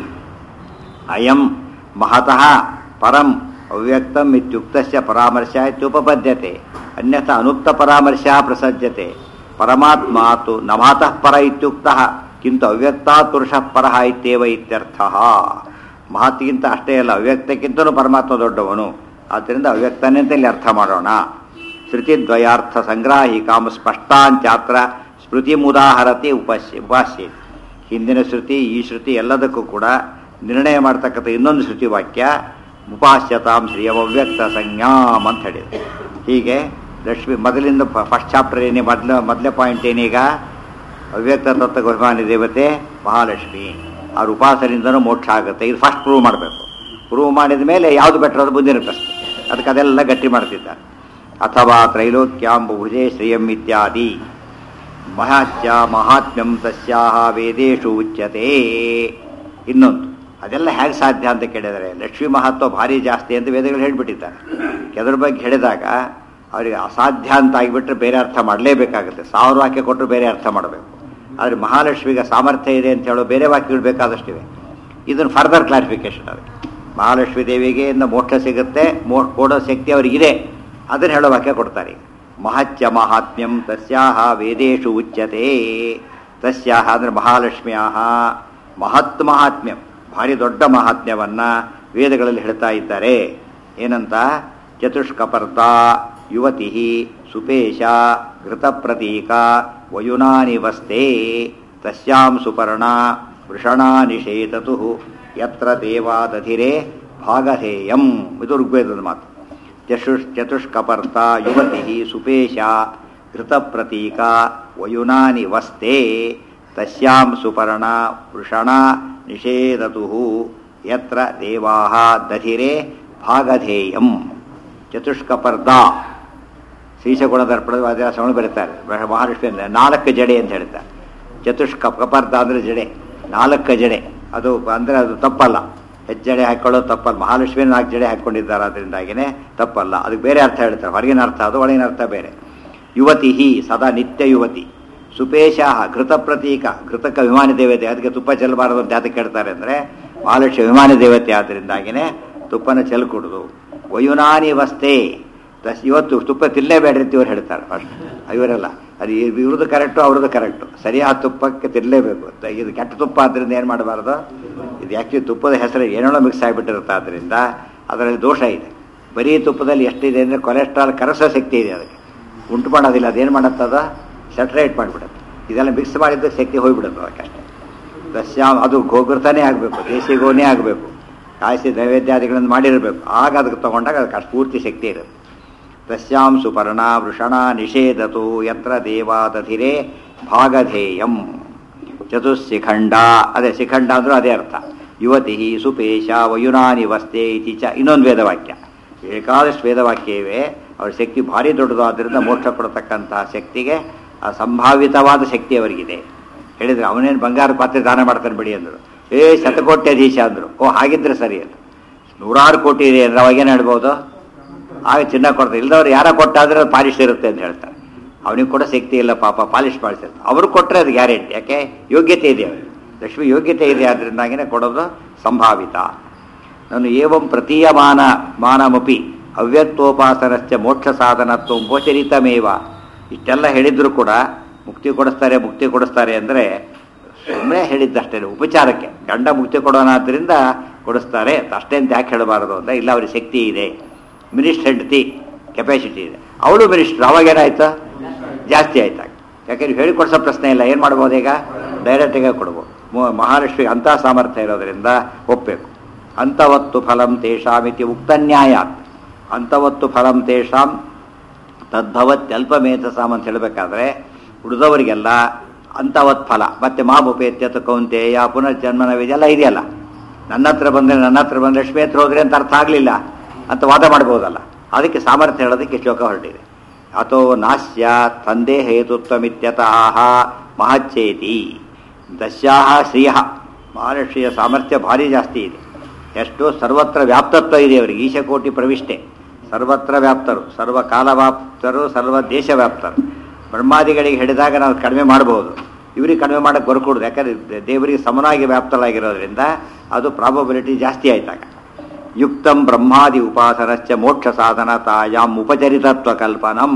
ಅಯಂ ಮಹತಃ ಪರಂ ಅವ್ಯಕ್ತಂ ಇತ್ಯುಕ್ತಸ್ಯ ಪರಾಮರ್ಶ ಇತ್ಯುಪಪದ್ಯತೆ ಅನ್ಯಥ ಅನುಕ್ತ ಪರಾಮರ್ಶ ಪ್ರಸಜ್ಯತೆ ಪರಮಾತ್ಮ ತು ನ ಮಹತಃ ಪರ ಇತ್ಯುಕ್ತಃ ಕಿಂತು ಅವ್ಯಕ್ತಾತ್ ಪುರುಷಃ ಪರಃ ಇತ್ಯೇವ ಇತ್ಯರ್ಥಃ ಮಹತ್ಗಿಂತ ಅಷ್ಟೇ ಅಲ್ಲ ಅವ್ಯಕ್ತಕ್ಕಿಂತಲೂ ಪರಮಾತ್ಮ ದೊಡ್ಡವನು ಆದ್ದರಿಂದ ಅವ್ಯಕ್ತನೇ ಅಂತ ಇಲ್ಲಿ ಅರ್ಥ ಮಾಡೋಣ ಶ್ರುತಿದ್ವಯಾರ್ಥ ಸಂಗ್ರಾಹಿಕಾಂ ಸ್ಪಷ್ಟಾಂಚಾತ್ರ ಸ್ಮೃತಿ ಮುದಾಹರತಿ ಉಪಸ್ಯ ಉಪಾಸ್ಯ ಹಿಂದಿನ ಶ್ರುತಿ ಈ ಶ್ರುತಿ ಎಲ್ಲದಕ್ಕೂ ಕೂಡ ನಿರ್ಣಯ ಮಾಡ್ತಕ್ಕಂಥ ಇನ್ನೊಂದು ಶ್ರುತಿ ವಾಕ್ಯ ಉಪಾಸ್ಯತಾಂ ಶ್ರೀಯವ್ಯಕ್ತ ಸಂಜ್ಞಾಂ ಅಂತ ಹೇಳಿದೆ ಹೀಗೆ ಲಕ್ಷ್ಮಿ ಮೊದಲಿಂದ ಫಸ್ಟ್ ಚಾಪ್ಟರ್ ಏನೇ ಮೊದಲ ಮೊದಲನೇ ಪಾಯಿಂಟ್ ಏನೀಗ ಅವ್ಯಕ್ತ ತತ್ವ ಅಭಿಮಾನಿ ದೇವತೆ ಮಹಾಲಕ್ಷ್ಮಿ ಅವ್ರ ಉಪಾಸನೆಯಿಂದನೂ ಮೋಕ್ಷ ಆಗುತ್ತೆ ಇದು ಫಸ್ಟ್ ಪ್ರೂವ್ ಮಾಡಬೇಕು ಪ್ರೂವ್ ಮಾಡಿದ ಮೇಲೆ ಯಾವುದು ಬೆಟರ್ ಅದು ಮುಂದಿನ ಪ್ರಶ್ನೆ ಅದಕ್ಕೆ ಅದೆಲ್ಲ ಗಟ್ಟಿ ಮಾಡ್ತಿದ್ದಾರೆ ಅಥವಾ ತ್ರೈಲೋಕ್ಯಾಂಬುಭುಜೇ ಶ್ರಿಯಂ ಇತ್ಯಾದಿ ಮಹಾತ್ಯ ಮಹಾತ್ಮ್ಯಂ ತಸ್ಯಾಹ ವೇದೇಶು ಉಚ್ಯತೆ ಇನ್ನೊಂದು ಅದೆಲ್ಲ ಹೇಗೆ ಸಾಧ್ಯ ಅಂತ ಕೇಳಿದರೆ ಲಕ್ಷ್ಮೀ ಮಹತ್ವ ಭಾರಿ ಜಾಸ್ತಿ ಅಂತ ವೇದಗಳು ಹೇಳಿಬಿಟ್ಟಿದ್ದಾರೆ ಅದ್ರ ಬಗ್ಗೆ ಹೇಳಿದಾಗ ಅವರಿಗೆ ಅಸಾಧ್ಯ ಅಂತ ಆಗಿಬಿಟ್ರೆ ಬೇರೆ ಅರ್ಥ ಮಾಡಲೇಬೇಕಾಗುತ್ತೆ ಸಾವಿರ ವಾಕ್ಯ ಕೊಟ್ಟರು ಬೇರೆ ಅರ್ಥ ಮಾಡಬೇಕು ಆದರೆ ಮಹಾಲಕ್ಷ್ಮಿಗೆ ಸಾಮರ್ಥ್ಯ ಇದೆ ಅಂತ ಹೇಳೋ ಬೇರೆ ವಾಕ್ಯಗಳು ಬೇಕಾದಷ್ಟಿವೆ ಇದನ್ನು ಫರ್ದರ್ ಕ್ಲಾರಿಫಿಕೇಶನ್ ಅದಕ್ಕೆ ಮಹಾಲಕ್ಷ್ಮೀ ದೇವಿಗೆ ಇನ್ನು ಮೋಕ್ಷ ಸಿಗುತ್ತೆ ಮೋ ಕೊಡೋ ಶಕ್ತಿ ಅವರಿಗಿದೆ ಅದನ್ನು ಹೇಳೋ ವಾಕ್ಯ ಕೊಡ್ತಾರೆ ಮಹತ್ಯ ಮಹಾತ್ಮ್ಯಂ ತಸ್ಯಾಹ ವೇದೇಶು ಉಚ್ಯತೆ ತಸ್ಯಾಹ ಅಂದರೆ ಮಹಾಲಕ್ಷ್ಮಿಯಾಹ ಮಹತ್ ಮಹಾತ್ಮ್ಯಂ ಭಾರಿ ದೊಡ್ಡ ಮಹಾತ್ಮ್ಯವನ್ನು ವೇದಗಳಲ್ಲಿ ಹೇಳ್ತಾ ಇದ್ದಾರೆ ಏನಂತ ಚತುಷ್ಕಪರ್ದ ಯುವತಿ ಸುಪೇಶ ಘೃತಪ್ರತೀಕ ವಯುನಾನಿವಸ್ತೆ ತಸ್ಯಾಂ ಸುಪರ್ಣ ವೃಷಣಾ ನಿಷೇತತು ಯತ್ರ ದೇವಾದಧಿರೆ ಭಾಗಧೇಯಂ ಇದು ಋಗ್ವೇದದ ಮಾತು ಚತುಷ್ ಚತುಷ್ಕಪರ್ತ ಯುವತಿ ಸುಪೇಶ ಘೃತಪ್ರತೀಕ ವಯುನಾನಿ ವಸ್ತೆ ತಸ್ಯಾಂ ಸುಪರ್ಣ ವೃಷಣ ನಿಷೇಧತು ಯತ್ರ ದೇವಾ ದಧಿರೆ ಭಾಗಧೇಯಂ ಚತುಷ್ಕಪರ್ದ ಶ್ರೀಶಗುಣ ದರ್ಪಣದ ಶ್ರವಣ ಬರೀತಾರೆ ಮಹಾಲಕ್ಷ್ಮಿ ಅಂದರೆ ನಾಲ್ಕು ಜಡೆ ಅಂತ ಹೇಳ್ತಾರೆ ಚತುಷ್ಕ ಕಪರ್ದ ಅಂದರೆ ಜಡೆ ನಾಲ್ಕು ಜಡೆ ಅದು ಅಂದರೆ ಅದು ತಪ್ಪಲ್ಲ ಹೆಜ್ಜಡೆ ಹಾಕೊಳ್ಳೋದು ತಪ್ಪಲ್ಲ ಮಹಾಲಕ್ಷ್ಮಿ ನಾಲ್ಕು ಜಡೆ ಹಾಕ್ಕೊಂಡಿದ್ದಾರೆ ಅದರಿಂದಾಗಿನೇ ತಪ್ಪಲ್ಲ ಅದಕ್ಕೆ ಬೇರೆ ಅರ್ಥ ಹೇಳ್ತಾರೆ ಹೊರಗಿನ ಅರ್ಥ ಅದು ಒಳಗಿನ ಅರ್ಥ ಬೇರೆ ಯುವತಿ ಹಿ ಸದಾ ನಿತ್ಯ ಯುವತಿ ಸುಪೇಶ ಘೃತ ಪ್ರತೀಕ ಘೃತಕ ಅಭಿಮಾನಿ ದೇವತೆ ಅದಕ್ಕೆ ತುಪ್ಪ ಚೆಲ್ಲಬಾರದು ಅಂತ ಯಾತಕ್ಕೆ ಹೇಳ್ತಾರೆ ಅಂದರೆ ಮಹಾಲಕ್ಷ್ಮಿ ಅಭಿಮಾನಿ ದೇವತೆ ಆದ್ದರಿಂದಾಗಿನೇ ತುಪ್ಪನ ಚೆಲ್ಕೊಡುದು ವಯುನಾನಿ ವಸ್ತೆ ದಸ್ ಇವತ್ತು ತುಪ್ಪ ತಿನ್ನಲೇಬೇಡ್ರಿ ಅಂತ ಇವ್ರು ಹೇಳ್ತಾರೆ ಫಸ್ಟ್ ಇವರೆಲ್ಲ ಅದು ಇವ್ರದ್ದು ಕರೆಕ್ಟು ಅವ್ರದ್ದು ಕರೆಕ್ಟು ಸರಿಯಾದ ತುಪ್ಪಕ್ಕೆ ತಿನ್ನಲೇಬೇಕು ಇದು ಕೆಟ್ಟ ತುಪ್ಪ ಆದ್ದರಿಂದ ಏನು ಮಾಡಬಾರ್ದು ಇದು ಆ್ಯಕ್ಚುಲಿ ತುಪ್ಪದ ಹೆಸರು ಏನೇನೋ ಮಿಕ್ಸ್ ಆಗಿಬಿಟ್ಟಿರುತ್ತೆ ಆದ್ದರಿಂದ ಅದರಲ್ಲಿ ದೋಷ ಇದೆ ಬರೀ ತುಪ್ಪದಲ್ಲಿ ಎಷ್ಟಿದೆ ಅಂದರೆ ಕೊಲೆಸ್ಟ್ರಾಲ್ ಕರಸೋ ಶಕ್ತಿ ಇದೆ ಅದಕ್ಕೆ ಉಂಟು ಮಾಡೋದಿಲ್ಲ ಅದೇನು ಮಾಡುತ್ತದ ಸೆಟ್ರೇಟ್ ಮಾಡಿಬಿಡುತ್ತೆ ಇದೆಲ್ಲ ಮಿಕ್ಸ್ ಮಾಡಿದ್ದು ಶಕ್ತಿ ಹೋಗ್ಬಿಡುತ್ತೆ ಅದಕ್ಕಷ್ಟೇ ದಶ್ಯಾಮ್ ಅದು ಗೋಘೃತನೇ ಆಗಬೇಕು ದೇಸಿ ಗೋನೇ ಆಗಬೇಕು ಕಾಯಿಸಿ ನೈವೇದ್ಯಾದಿಗಳನ್ನು ಮಾಡಿರಬೇಕು ಆಗ ಅದಕ್ಕೆ ತೊಗೊಂಡಾಗ ಅದಕ್ಕೆ ಅಷ್ಟು ಪೂರ್ತಿ ಶಕ್ತಿ ಇರುತ್ತೆ ತಸ್ಯಾಂ ಸುಪರ್ಣ ವೃಷಣ ನಿಷೇಧತು ಯತ್ರ ದೇವಾದಧಿರೆ ಭಾಗಧೇಯಂ ಚತುಶಿಖಂಡ ಅದೇ ಶಿಖಂಡ ಅಂದ್ರೂ ಅದೇ ಅರ್ಥ ಯುವತಿ ಸುಪೇಶ ವಯುನಾನಿ ವಸ್ತೆ ಇತಿ ಚ ಇನ್ನೊಂದು ವೇದವಾಕ್ಯ ಬೇಕಾದಷ್ಟು ವೇದವಾಕ್ಯ ಇವೆ ಅವ್ರ ಶಕ್ತಿ ಭಾರಿ ದೊಡ್ಡದು ಆದ್ದರಿಂದ ಮೋಕ್ಷ ಕೊಡತಕ್ಕಂತಹ ಶಕ್ತಿಗೆ ಆ ಸಂಭಾವಿತವಾದ ಶಕ್ತಿ ಅವರಿಗಿದೆ ಹೇಳಿದ್ರೆ ಅವನೇನು ಬಂಗಾರ ಪಾತ್ರೆ ದಾನ ಮಾಡ್ತಾನೆ ಬಿಡಿ ಅಂದರು ಏ ಶತಕೋಟ್ಯಾಧೀಶ ಅಂದರು ಓ ಹಾಗಿದ್ರೆ ಸರಿ ಅದು ನೂರಾರು ಕೋಟಿ ಇದೆ ಅಂದ್ರೆ ಅವಾಗೇನು ಹೇಳ್ಬೋದು ಆಗ ಚಿನ್ನ ಕೊಡ್ತಾರೆ ಇಲ್ದವ್ರು ಯಾರ ಕೊಟ್ಟಾದ್ರೆ ಅದು ಪಾಲಿಶ್ ಇರುತ್ತೆ ಅಂತ ಹೇಳ್ತಾರೆ ಅವನಿಗೆ ಕೂಡ ಶಕ್ತಿ ಇಲ್ಲ ಪಾಪ ಪಾಲಿಶ್ ಮಾಡಿಸಿರ್ತಾರೆ ಅವರು ಕೊಟ್ಟರೆ ಅದು ಗ್ಯಾರಂಟಿ ಯಾಕೆ ಯೋಗ್ಯತೆ ಇದೆ ಅವರಿಗೆ ಲಕ್ಷ್ಮಿ ಯೋಗ್ಯತೆ ಇದೆ ಅದರಿಂದಾಗಿನೇ ಕೊಡೋದು ಸಂಭಾವಿತ ನಾನು ಏವಂ ಪ್ರತೀಯಮಾನ ಮಾನಮಪಿ ಅವ್ಯಕ್ತೋಪಾಸನಶ್ಚ ಮೋಕ್ಷ ಸಾಧನತ್ವ ಗೋಚರಿತಮೇವ ಇಷ್ಟೆಲ್ಲ ಹೇಳಿದ್ರು ಕೂಡ ಮುಕ್ತಿ ಕೊಡಿಸ್ತಾರೆ ಮುಕ್ತಿ ಕೊಡಿಸ್ತಾರೆ ಅಂದರೆ ಸುಮ್ಮನೆ ಹೇಳಿದ್ದಷ್ಟೇ ಉಪಚಾರಕ್ಕೆ ಗಂಡ ಮುಕ್ತಿ ಕೊಡೋಣ ಆದ್ದರಿಂದ ಕೊಡಿಸ್ತಾರೆ ಅಷ್ಟೇ ಅಂತ ಯಾಕೆ ಹೇಳಬಾರದು ಅಂದರೆ ಇಲ್ಲ ಅವ್ರಿಗೆ ಶಕ್ತಿ ಇದೆ ಮಿನಿಸ್ಟರ್ ಹೆಂಡತಿ ಕೆಪಾಸಿಟಿ ಇದೆ ಅವಳು ಮಿನಿಸ್ಟ್ರು ಅವಾಗ ಏನಾಯ್ತು ಜಾಸ್ತಿ ಆಯ್ತಾಗ ಯಾಕೆಂದ್ರೆ ಹೇಳಿಕೊಡ್ಸೋ ಪ್ರಶ್ನೆ ಇಲ್ಲ ಏನು ಮಾಡ್ಬೋದು ಈಗ ಡೈರೆಕ್ಟಾಗೆ ಕೊಡ್ಬೋದು ಮು- ಮಹಾಲಕ್ಷ್ಮಿಗೆ ಅಂಥ ಸಾಮರ್ಥ್ಯ ಇರೋದರಿಂದ ಒಪ್ಪಬೇಕು ಅಂತವತ್ತು ಫಲಂ ತೇಷಾಮಿತಿ ಉಕ್ತ ನ್ಯಾಯಾತ್ ಅಂತವತ್ತು ಫಲಂ ತೇಷಾಂ ತದ್ಭವತ್ಯಲ್ಪಮೇಧಸಾಮ್ ಅಂತ ಹೇಳಬೇಕಾದ್ರೆ ಉಳಿದವರಿಗೆಲ್ಲ ಅಂತವತ್ ಫಲ ಮತ್ತೆ ಮಾಬುಪೇತ್ಯತ ಕೌಂತೆಯ ಪುನರ್ಜನ್ಮನ ಇದೆಲ್ಲ ಇದೆಯಲ್ಲ ನನ್ನ ಹತ್ರ ಬಂದರೆ ನನ್ನ ಹತ್ರ ಬಂದರೆ ಲಕ್ಷ್ಮಿ ಹತ್ರ ಹೋದ್ರೆ ಅಂತ ಅರ್ಥ ಆಗಲಿಲ್ಲ ಅಂತ ವಾದ ಮಾಡ್ಬೋದಲ್ಲ ಅದಕ್ಕೆ ಸಾಮರ್ಥ್ಯ ಹೇಳೋದಕ್ಕೆ ಶ್ಲೋಕ ಹೊರಟಿದೆ ಅಥೋ ನಾಸ್ಯ ತಂದೆ ಹೇತುತ್ವಮಿತ್ಯತಃ ಮಹಚ್ಚೇತಿ ದಶ್ಯಾಹ ಶ್ರಿಯ ಮಹಾಲಕ್ಷ್ಮಿಯ ಸಾಮರ್ಥ್ಯ ಭಾರಿ ಜಾಸ್ತಿ ಇದೆ ಎಷ್ಟು ಸರ್ವತ್ರ ವ್ಯಾಪ್ತತ್ವ ಇದೆ ಅವರಿಗೆ ಈಶಕೋಟಿ ಪ್ರವಿಷ್ಟೆ ಸರ್ವತ್ರ ವ್ಯಾಪ್ತರು ಸರ್ವ ಕಾಲ ವ್ಯಾಪ್ತರು ಸರ್ವ ದೇಶ ವ್ಯಾಪ್ತರು ಬ್ರಹ್ಮಾದಿಗಳಿಗೆ ಹಿಡಿದಾಗ ನಾವು ಕಡಿಮೆ ಮಾಡಬಹುದು ಇವರಿಗೆ ಕಡಿಮೆ ಮಾಡಕ್ಕೆ ಬರ್ಕೊಡುದು ಯಾಕಂದ್ರೆ ದೇವರಿಗೆ ಸಮನಾಗಿ ವ್ಯಾಪ್ತರಾಗಿರೋದ್ರಿಂದ ಅದು ಪ್ರಾಬಬಿಲಿಟಿ ಜಾಸ್ತಿ ಆಯ್ತಾಗ ಯುಕ್ತಂ ಬ್ರಹ್ಮಾದಿ ಉಪಾಸನಶ್ಚ ಮೋಕ್ಷ ಸಾಧನ ತಾಯಾಂ ಉಪಚರಿತತ್ವ ಕಲ್ಪನಂ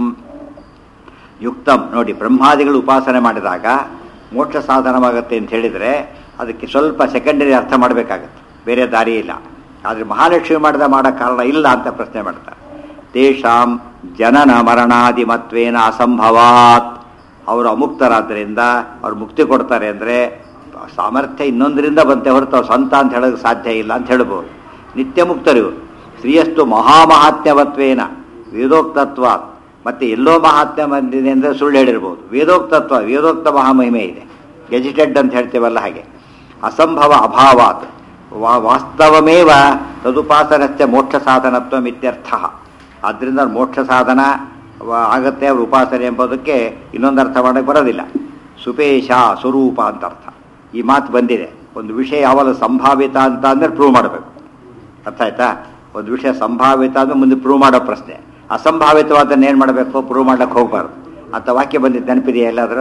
ಯುಕ್ತಂ ನೋಡಿ ಬ್ರಹ್ಮಾದಿಗಳು ಉಪಾಸನೆ ಮಾಡಿದಾಗ ಮೋಕ್ಷ ಸಾಧನವಾಗುತ್ತೆ ಅಂತ ಹೇಳಿದರೆ ಅದಕ್ಕೆ ಸ್ವಲ್ಪ ಸೆಕೆಂಡರಿ ಅರ್ಥ ಮಾಡಬೇಕಾಗತ್ತೆ ಬೇರೆ ದಾರಿ ಇಲ್ಲ ಆದರೆ ಮಹಾಲಕ್ಷ್ಮಿ ಮಾಡಿದ ಮಾಡೋ ಕಾರಣ ಇಲ್ಲ ಅಂತ ಪ್ರಶ್ನೆ ಮಾಡ್ತಾರೆ ತೇಷಾಂ ಜನನ ಮರಣಾದಿ ಮತ್ವೇನ ಅಸಂಭವಾತ್ ಅವರು ಅಮುಕ್ತರಾದ್ದರಿಂದ ಅವ್ರು ಮುಕ್ತಿ ಕೊಡ್ತಾರೆ ಅಂದರೆ ಸಾಮರ್ಥ್ಯ ಇನ್ನೊಂದರಿಂದ ಬಂತೆ ಹೊರತು ಅವ್ರು ಸ್ವಂತ ಅಂತ ಹೇಳೋಕ್ಕೆ ಸಾಧ್ಯ ಇಲ್ಲ ಅಂತ ಹೇಳ್ಬೋದು ನಿತ್ಯ ಮುಕ್ತರು ಇವರು ಶ್ರೀಯಸ್ತು ಮಹಾಮಹಾತ್ಮ್ಯವತ್ವೇನ ವೇದೋಕ್ತತ್ವ ಮತ್ತೆ ಎಲ್ಲೋ ಮಹಾತ್ಮ್ಯ ಬಂದಿದೆ ಅಂದರೆ ಸುಳ್ಳು ಹೇಳಿರ್ಬೋದು ವೇದೋಕ್ತತ್ವ ವೇದೋಕ್ತ ಮಹಾಮಹಿಮೆ ಇದೆ ಗೆಜಿಟೆಡ್ ಅಂತ ಹೇಳ್ತೇವಲ್ಲ ಹಾಗೆ ಅಸಂಭವ ಅಭಾವಾತ್ ವಾ- ವಾಸ್ತವಮೇವ ತದುಪಾಸನಶ್ಚ ಮೋಕ್ಷ ಸಾಧನತ್ವ ಇತ್ಯರ್ಥ ಆದ್ದರಿಂದ ಮೋಕ್ಷ ಸಾಧನ ವ- ಆಗತ್ತೆ ಅವ್ರ ಉಪಾಸನೆ ಎಂಬುದಕ್ಕೆ ಇನ್ನೊಂದು ಅರ್ಥ ಮಾಡಕ್ಕೆ ಬರೋದಿಲ್ಲ ಸುಪೇಶ ಸ್ವರೂಪ ಅಂತ ಅರ್ಥ ಈ ಮಾತು ಬಂದಿದೆ ಒಂದು ವಿಷಯ ಯಾವಾಗ ಸಂಭಾವಿತ ಅಂತ ಅಂದ್ರೆ ಪ್ರೂವ್ ಮಾಡಬೇಕು ಅರ್ಥ ಆಯ್ತಾ ಒಂದು ವಿಷಯ ಸಂಭಾವಿತ ಅಂದ್ರೆ ಮುಂದೆ ಪ್ರೂವ್ ಮಾಡೋ ಪ್ರಶ್ನೆ ಅಸಂಭಾವಿತವಾದನ್ನ ಏನು ಮಾಡಬೇಕು ಪ್ರೂವ್ ಮಾಡಕ್ಕೆ ಹೋಗ್ಬಾರ್ದು ಅಂತ ವಾಕ್ಯ ಬಂದಿದ್ದು ನೆನಪಿದೆಯಾ ಎಲ್ಲಾದ್ರೂ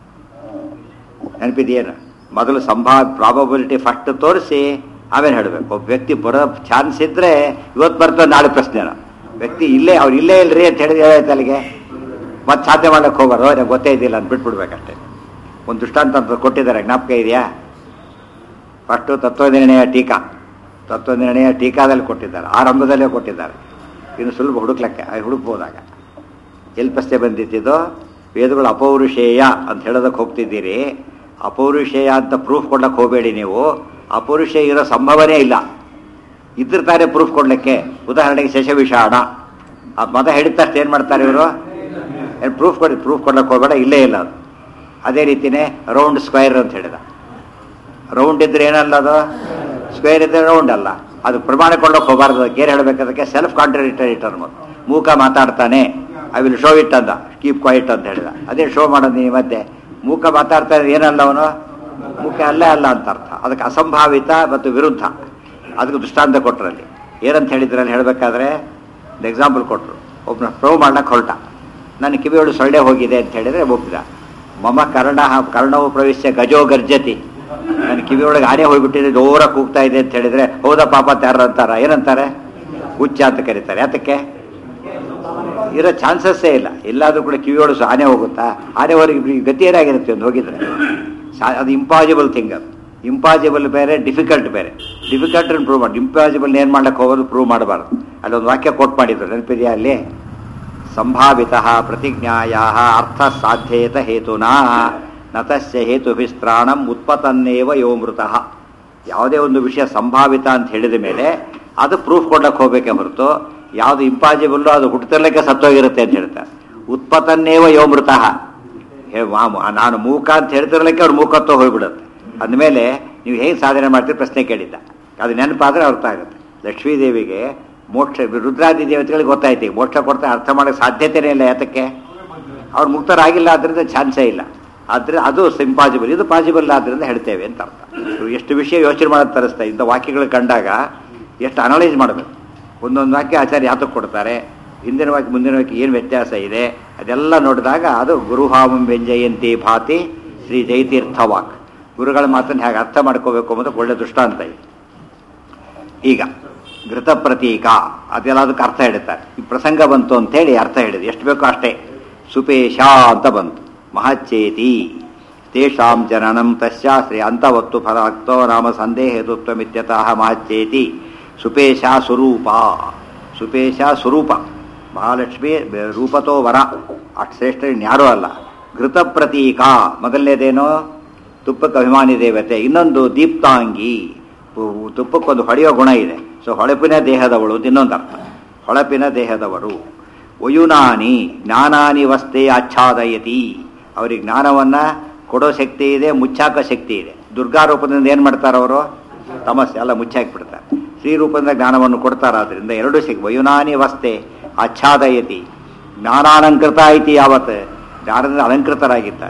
ನೆನಪಿದೆಯೇನು ಮೊದಲು ಸಂಭಾವ ಪ್ರಾಬಬಿಲಿಟಿ ಫಸ್ಟ್ ತೋರಿಸಿ ಆಮೇಲೆ ಹೇಳಬೇಕು ಒಬ್ಬ ವ್ಯಕ್ತಿ ಬರೋ ಚಾನ್ಸ್ ಇದ್ರೆ ಇವತ್ತು ಬರ್ತದೆ ನಾಳೆ ಪ್ರಶ್ನೆನ ವ್ಯಕ್ತಿ ಇಲ್ಲೇ ಅವ್ರು ಇಲ್ಲೇ ಇಲ್ರಿ ಅಂತ ಹೇಳಿದ್ರೆ ಏನಾಯ್ತು ಅಲ್ಲಿಗೆ ಮತ್ತೆ ಸಾಧ್ಯ ಮಾಡಕ್ಕೆ ಹೋಗ್ಬಾರ್ದು ಅವ್ರಿಗೆ ಗೊತ್ತೇ ಇದ್ದಿಲ್ಲ ಅಂತ ಬಿಟ್ಬಿಡ್ಬೇಕಷ್ಟೇ ಒಂದು ದೃಷ್ಟಾಂತ ಅಂತ ಕೊಟ್ಟಿದ್ದಾರೆ ಜ್ಞಾಪಕ ಇದೆಯಾ ಫಸ್ಟು ತತ್ವನಿರ್ಣಯ ಟೀಕಾ ತತ್ವನಿರ್ಣಯ ಟೀಕಾದಲ್ಲಿ ಕೊಟ್ಟಿದ್ದಾರೆ ಆರಂಭದಲ್ಲೇ ಕೊಟ್ಟಿದ್ದಾರೆ ಇನ್ನು ಸುಲಭ ಹುಡುಕ್ಲಕ್ಕೆ ಆ ಹುಡುಕ್ಬೋದಾಗ ಎಲ್ಲಿ ಪ್ರಶ್ನೆ ಬಂದಿತ್ತಿದ್ದು ವೇದಗಳು ಅಪೌರುಷೇಯ ಅಂತ ಹೇಳೋದಕ್ಕೆ ಹೋಗ್ತಿದ್ದೀರಿ ಅಪೌರುಷೇಯ ಅಂತ ಪ್ರೂಫ್ ಕೊಡ್ಲಕ್ಕೆ ಹೋಗಬೇಡಿ ನೀವು ಅಪೌರುಷೇಯ ಇರೋ ಸಂಭವನೇ ಇಲ್ಲ ಇದ್ರ ತಾನೇ ಪ್ರೂಫ್ ಕೊಡ್ಲಿಕ್ಕೆ ಉದಾಹರಣೆಗೆ ಶಶವಿಷಾಣ ಆ ಮತ ಹೇಳಿದ ತಕ್ಷಣ ಏನು ಮಾಡ್ತಾರೆ ಇವರು ಏನು ಪ್ರೂಫ್ ಕೊಡಿ ಪ್ರೂಫ್ ಕೊಡ್ಲಕ್ಕೆ ಹೋಗಬೇಡ ಇಲ್ಲೇ ಇಲ್ಲ ಅದು ಅದೇ ರೀತಿನೇ ರೌಂಡ್ ಸ್ಕ್ವೈರ್ ಅಂತ ಹೇಳಿದ ರೌಂಡ್ ಇದ್ರೆ ಏನಲ್ಲ ಅದು ಸ್ಕ್ವೇರ್ ಇದ್ರೆ ರೌಂಡ್ ಅಲ್ಲ ಅದು ಪ್ರಮಾಣ ಕೊಳ್ಳೋಕೆ ಹೋಗಬಾರ್ದು ಅದಕ್ಕೆ ಏನು ಹೇಳಬೇಕದಕ್ಕೆ ಸೆಲ್ಫ್ ಕಾಂಟ್ರಡಿಕ್ಟರಿ ಟರ್ಮ್ ಮೂಕ ಮಾತಾಡ್ತಾನೆ ಐ ವಿಲ್ ಶೋ ಇಟ್ ಅಂದ ಕೀಪ್ ಕ್ವೈಟ್ ಅಂತ ಹೇಳಿದ ಅದೇ ಶೋ ಮಾಡೋದು ನೀವು ಮತ್ತೆ ಮೂಕ ಮಾತಾಡ್ತಾ ಇದ್ರೆ ಏನಲ್ಲ ಅವನು ಮೂಕ ಅಲ್ಲೇ ಅಲ್ಲ ಅಂತ ಅರ್ಥ ಅದಕ್ಕೆ ಅಸಂಭಾವಿತ ಮತ್ತು ವಿರುದ್ಧ ಅದಕ್ಕೆ ದೃಷ್ಟಾಂತ ಕೊಟ್ರಲ್ಲಿ ಏನಂತ ಹೇಳಿದ್ರಲ್ಲಿ ಹೇಳಬೇಕಾದ್ರೆ ಎಕ್ಸಾಂಪಲ್ ಕೊಟ್ಟರು ಒಬ್ಬನ ಪ್ರೂವ್ ಮಾಡ್ಲಕ್ಕೆ ಹೊರಟ ನನ್ನ ಕಿವಿಯೊಳು ಸೊಳ್ಳೆ ಹೋಗಿದೆ ಅಂತ ಹೇಳಿದ್ರೆ ಒಪ್ಪಿದ ಮಮ ಕರ್ಣ ಕರ್ಣವು ಪ್ರವೇಶ ಗಜೋ ಗರ್ಜತಿ ನನ್ನ ಕಿವಿಯೊಳಗೆ ಆನೆ ಹೋಗ್ಬಿಟ್ಟಿದೆ ಜೋರ ಕೂಗ್ತಾ ಇದೆ ಅಂತ ಹೇಳಿದ್ರೆ ಹೌದಾ ಪಾಪ ಅಂತ ಯಾರು ಅಂತಾರ ಏನಂತಾರೆ ಹುಚ್ಚ ಅಂತ ಕರೀತಾರೆ ಯಾತಕ್ಕೆ ಇರೋ ಚಾನ್ಸಸ್ಸೇ ಇಲ್ಲ ಎಲ್ಲಾದ್ರೂ ಕೂಡ ಕಿವಿಯೊಳಗೆ ಸ- ಆನೆ ಹೋಗುತ್ತಾ ಆನೆ ಹೊರಗೆ ಈ ಗತಿ ಏನಾಗಿರುತ್ತೆ ಒಂದು ಹೋಗಿದ್ರೆ ಸಾ- ಅದು ಇಂಪಾಸಿಬಲ್ ಥಿಂಗ್ ಅದು ಇಂಪಾಸಿಬಲ್ ಬೇರೆ ಡಿಫಿಕಲ್ಟ್ ಬೇರೆ ಡಿಫಿಕಲ್ಟ್ ಪ್ರೂವ್ ಮಾಡಿ ಇಂಪಾಸಿಬಲ್ ಏನು ಮಾಡ್ಲಿಕ್ಕೆ ಹೋಗೋದು ಪ್ರೂವ್ ಮಾಡಬಾರ್ದು ಅಲ್ಲೊಂದು ವಾಕ್ಯ ಕೋಟ್ ಮಾಡಿದ್ರು ನೆನಪಿದೆಯಾ ಅಲ್ಲಿ ಸಂಭಾವಿತ ಪ್ರತಿಜ್ಞಾಯ ಅರ್ಥ ಸಾಧ್ಯೇತ ಹೇತುನಾ ನತಸ್ಯ ಹೇತುಭಿಸ್ತ್ರಾಣಂ ಉತ್ಪತನ್ನೇವ ಯೋಮೃತಃ ಯಾವುದೇ ಒಂದು ವಿಷಯ ಸಂಭಾವಿತ ಅಂತ ಹೇಳಿದ ಮೇಲೆ ಅದು ಪ್ರೂಫ್ ಕೊಡಕ್ಕೆ ಹೋಗಬೇಕೆ ಹೊರತು ಯಾವುದು ಇಂಪಾಸಿಬಲ್ಲು ಅದು ಹುಟ್ಟುತ್ತಲಕ್ಕೆ ಸತ್ತೋಗಿರುತ್ತೆ ಅಂತ ಹೇಳ್ತಾರೆ ಉತ್ಪತನ್ನೇವ ಯೋಮೃತಃ ಹೇ ಮಾ- ನಾನು ಮೂಕ ಅಂತ ಹೇಳ್ತಿರ್ಲಿಕ್ಕೆ ಅವ್ರು ಮೂಕತ್ವ ಹೋಗ್ಬಿಡುತ್ತೆ ಅಂದಮೇಲೆ ನೀವು ಹೇಗೆ ಸಾಧನೆ ಮಾಡ್ತೀರಿ ಪ್ರಶ್ನೆ ಕೇಳಿದ್ದ ಅದು ನೆನಪಾದ್ರೆ ಅರ್ಥ ಆಗುತ್ತೆ ಲಕ್ಷ್ಮೀದೇವಿಗೆ ಮೋಕ್ಷ ರುದ್ರಾದಿ ದೇವತೆಗಳಿಗೆ ಗೊತ್ತಾಯ್ತು ಈಗ ಮೋಕ್ಷ ಕೊಡ್ತಾ ಅರ್ಥ ಮಾಡೋಕ್ಕೆ ಸಾಧ್ಯತೆನೇ ಇಲ್ಲ ಯಾತಕ್ಕೆ ಅವ್ರು ಮುಕ್ತರಾಗಿಲ್ಲ ಆದ್ರಿಂದ ಚಾನ್ಸೇ ಇಲ್ಲ ಆದ್ರೆ ಅದು ಇಂಪಾಸಿಬಲ್ ಇದು ಪಾಸಿಬಲ್ ಆದ್ರಿಂದ ಹೇಳ್ತೇವೆ ಅಂತ ಅರ್ಥ ಇವು ಎಷ್ಟು ವಿಷಯ ಯೋಚನೆ ಮಾಡೋದು ತರಿಸ್ತಾ ಇಂಥ ವಾಕ್ಯಗಳು ಕಂಡಾಗ ಎಷ್ಟು ಅನಲೈಸ್ ಮಾಡಬೇಕು ಒಂದೊಂದು ವಾಕ್ಯ ಆಚಾರ್ಯ ಯಾತಕ್ಕೆ ಕೊಡ್ತಾರೆ ಹಿಂದಿನ ವಾಕ್ಯ ಮುಂದಿನ ವಾಕ್ಯ ಏನು ವ್ಯತ್ಯಾಸ ಇದೆ ಅದೆಲ್ಲ ನೋಡಿದಾಗ ಅದು ಗುರುಹಾವಂ ವ್ಯಂಜಯಂತಿ ಭಾತಿ ಶ್ರೀ ಜಯತೀರ್ಥ ವಾಕ್ ಗುರುಗಳ ಮಾತನ್ನು ಹೇಗೆ ಅರ್ಥ ಮಾಡ್ಕೋಬೇಕು ಅನ್ನೋದು ಒಳ್ಳೆ ದೃಷ್ಟಾಂತ ಇದೆ ಈಗ ಘೃತ ಪ್ರತೀಕ ಅದೆಲ್ಲ ಅದಕ್ಕೆ ಅರ್ಥ ಹೇಳ್ತಾರೆ ಈ ಪ್ರಸಂಗ ಬಂತು ಅಂತೇಳಿ ಅರ್ಥ ಹೇಳಿದೆ ಎಷ್ಟು ಬೇಕೋ ಅಷ್ಟೇ ಸುಪೇಶ ಅಂತ ಬಂತು ಮಹಚ್ಚೇತಿ ತೇಷಾಂ ಜನನಂ ತಸ್ಯಾಶ್ರಯ ಅಂತವತ್ತು ಫಲಾಕ್ತೋ ನಾಮ ಸಂದೇಹೇತುತ್ವಮಿತ್ಯತಃ ಮಹಚ್ಚೇತಿ ಸುಪೇಶ ಸ್ವರೂಪ ಸುಪೇಶ ಸ್ವರೂಪ ಮಹಾಲಕ್ಷ್ಮಿ ಬೆ- ರೂಪತೋ ವರ ಅಷ್ಟು ಶ್ರೇಷ್ಠ ಇನ್ಯಾರೂ ಅಲ್ಲ ಘೃತ ಪ್ರತೀಕ ಮೊದಲನೇದೇನೋ ತುಪ್ಪಕ್ಕೆ ಅಭಿಮಾನಿ ದೇವತೆ ಇನ್ನೊಂದು ದೀಪ್ತಾಂಗಿ ಉ- ತುಪ್ಪಕ್ಕೊಂದು ಹೊಳೆಯೋ ಗುಣ ಇದೆ ಸೊ ಹೊಳಪಿನ ದೇಹದವಳು ಅಂತ ಇನ್ನೊಂದು ಅರ್ಥ ಹೊಳಪಿನ ದೇಹದವರು ವಯುನಾನಿ ಜ್ಞಾನಾನಿ ವಸ್ತೆ ಆಚ್ಛಾದಯತಿ ಅವರಿಗೆ ಜ್ಞಾನವನ್ನ ಕೊಡೋ ಶಕ್ತಿ ಇದೆ ಮುಚ್ಚಾಕ ಶಕ್ತಿ ಇದೆ ದುರ್ಗಾರೂಪದಿಂದ ಏನು ಮಾಡ್ತಾರೆ ಅವರು ತಮಸ್ಸೆ ಎಲ್ಲ ಮುಚ್ಚಾಕ್ಬಿಡ್ತಾರೆ ಶ್ರೀರೂಪದಿಂದ ಜ್ಞಾನವನ್ನು ಕೊಡ್ತಾರಾದ್ರಿಂದ ಎರಡು ಶಕ್ತಿ ವಯುನಾನಿ ವಸ್ತೆ ಆಚ್ಛಾದಯತಿ ಜ್ಞಾನಾಲಂಕೃತ ಐತಿ ಯಾವತ್ ಜ್ಞಾನದಿಂದ ಅಲಂಕೃತರಾಗಿದ್ದಾರೆ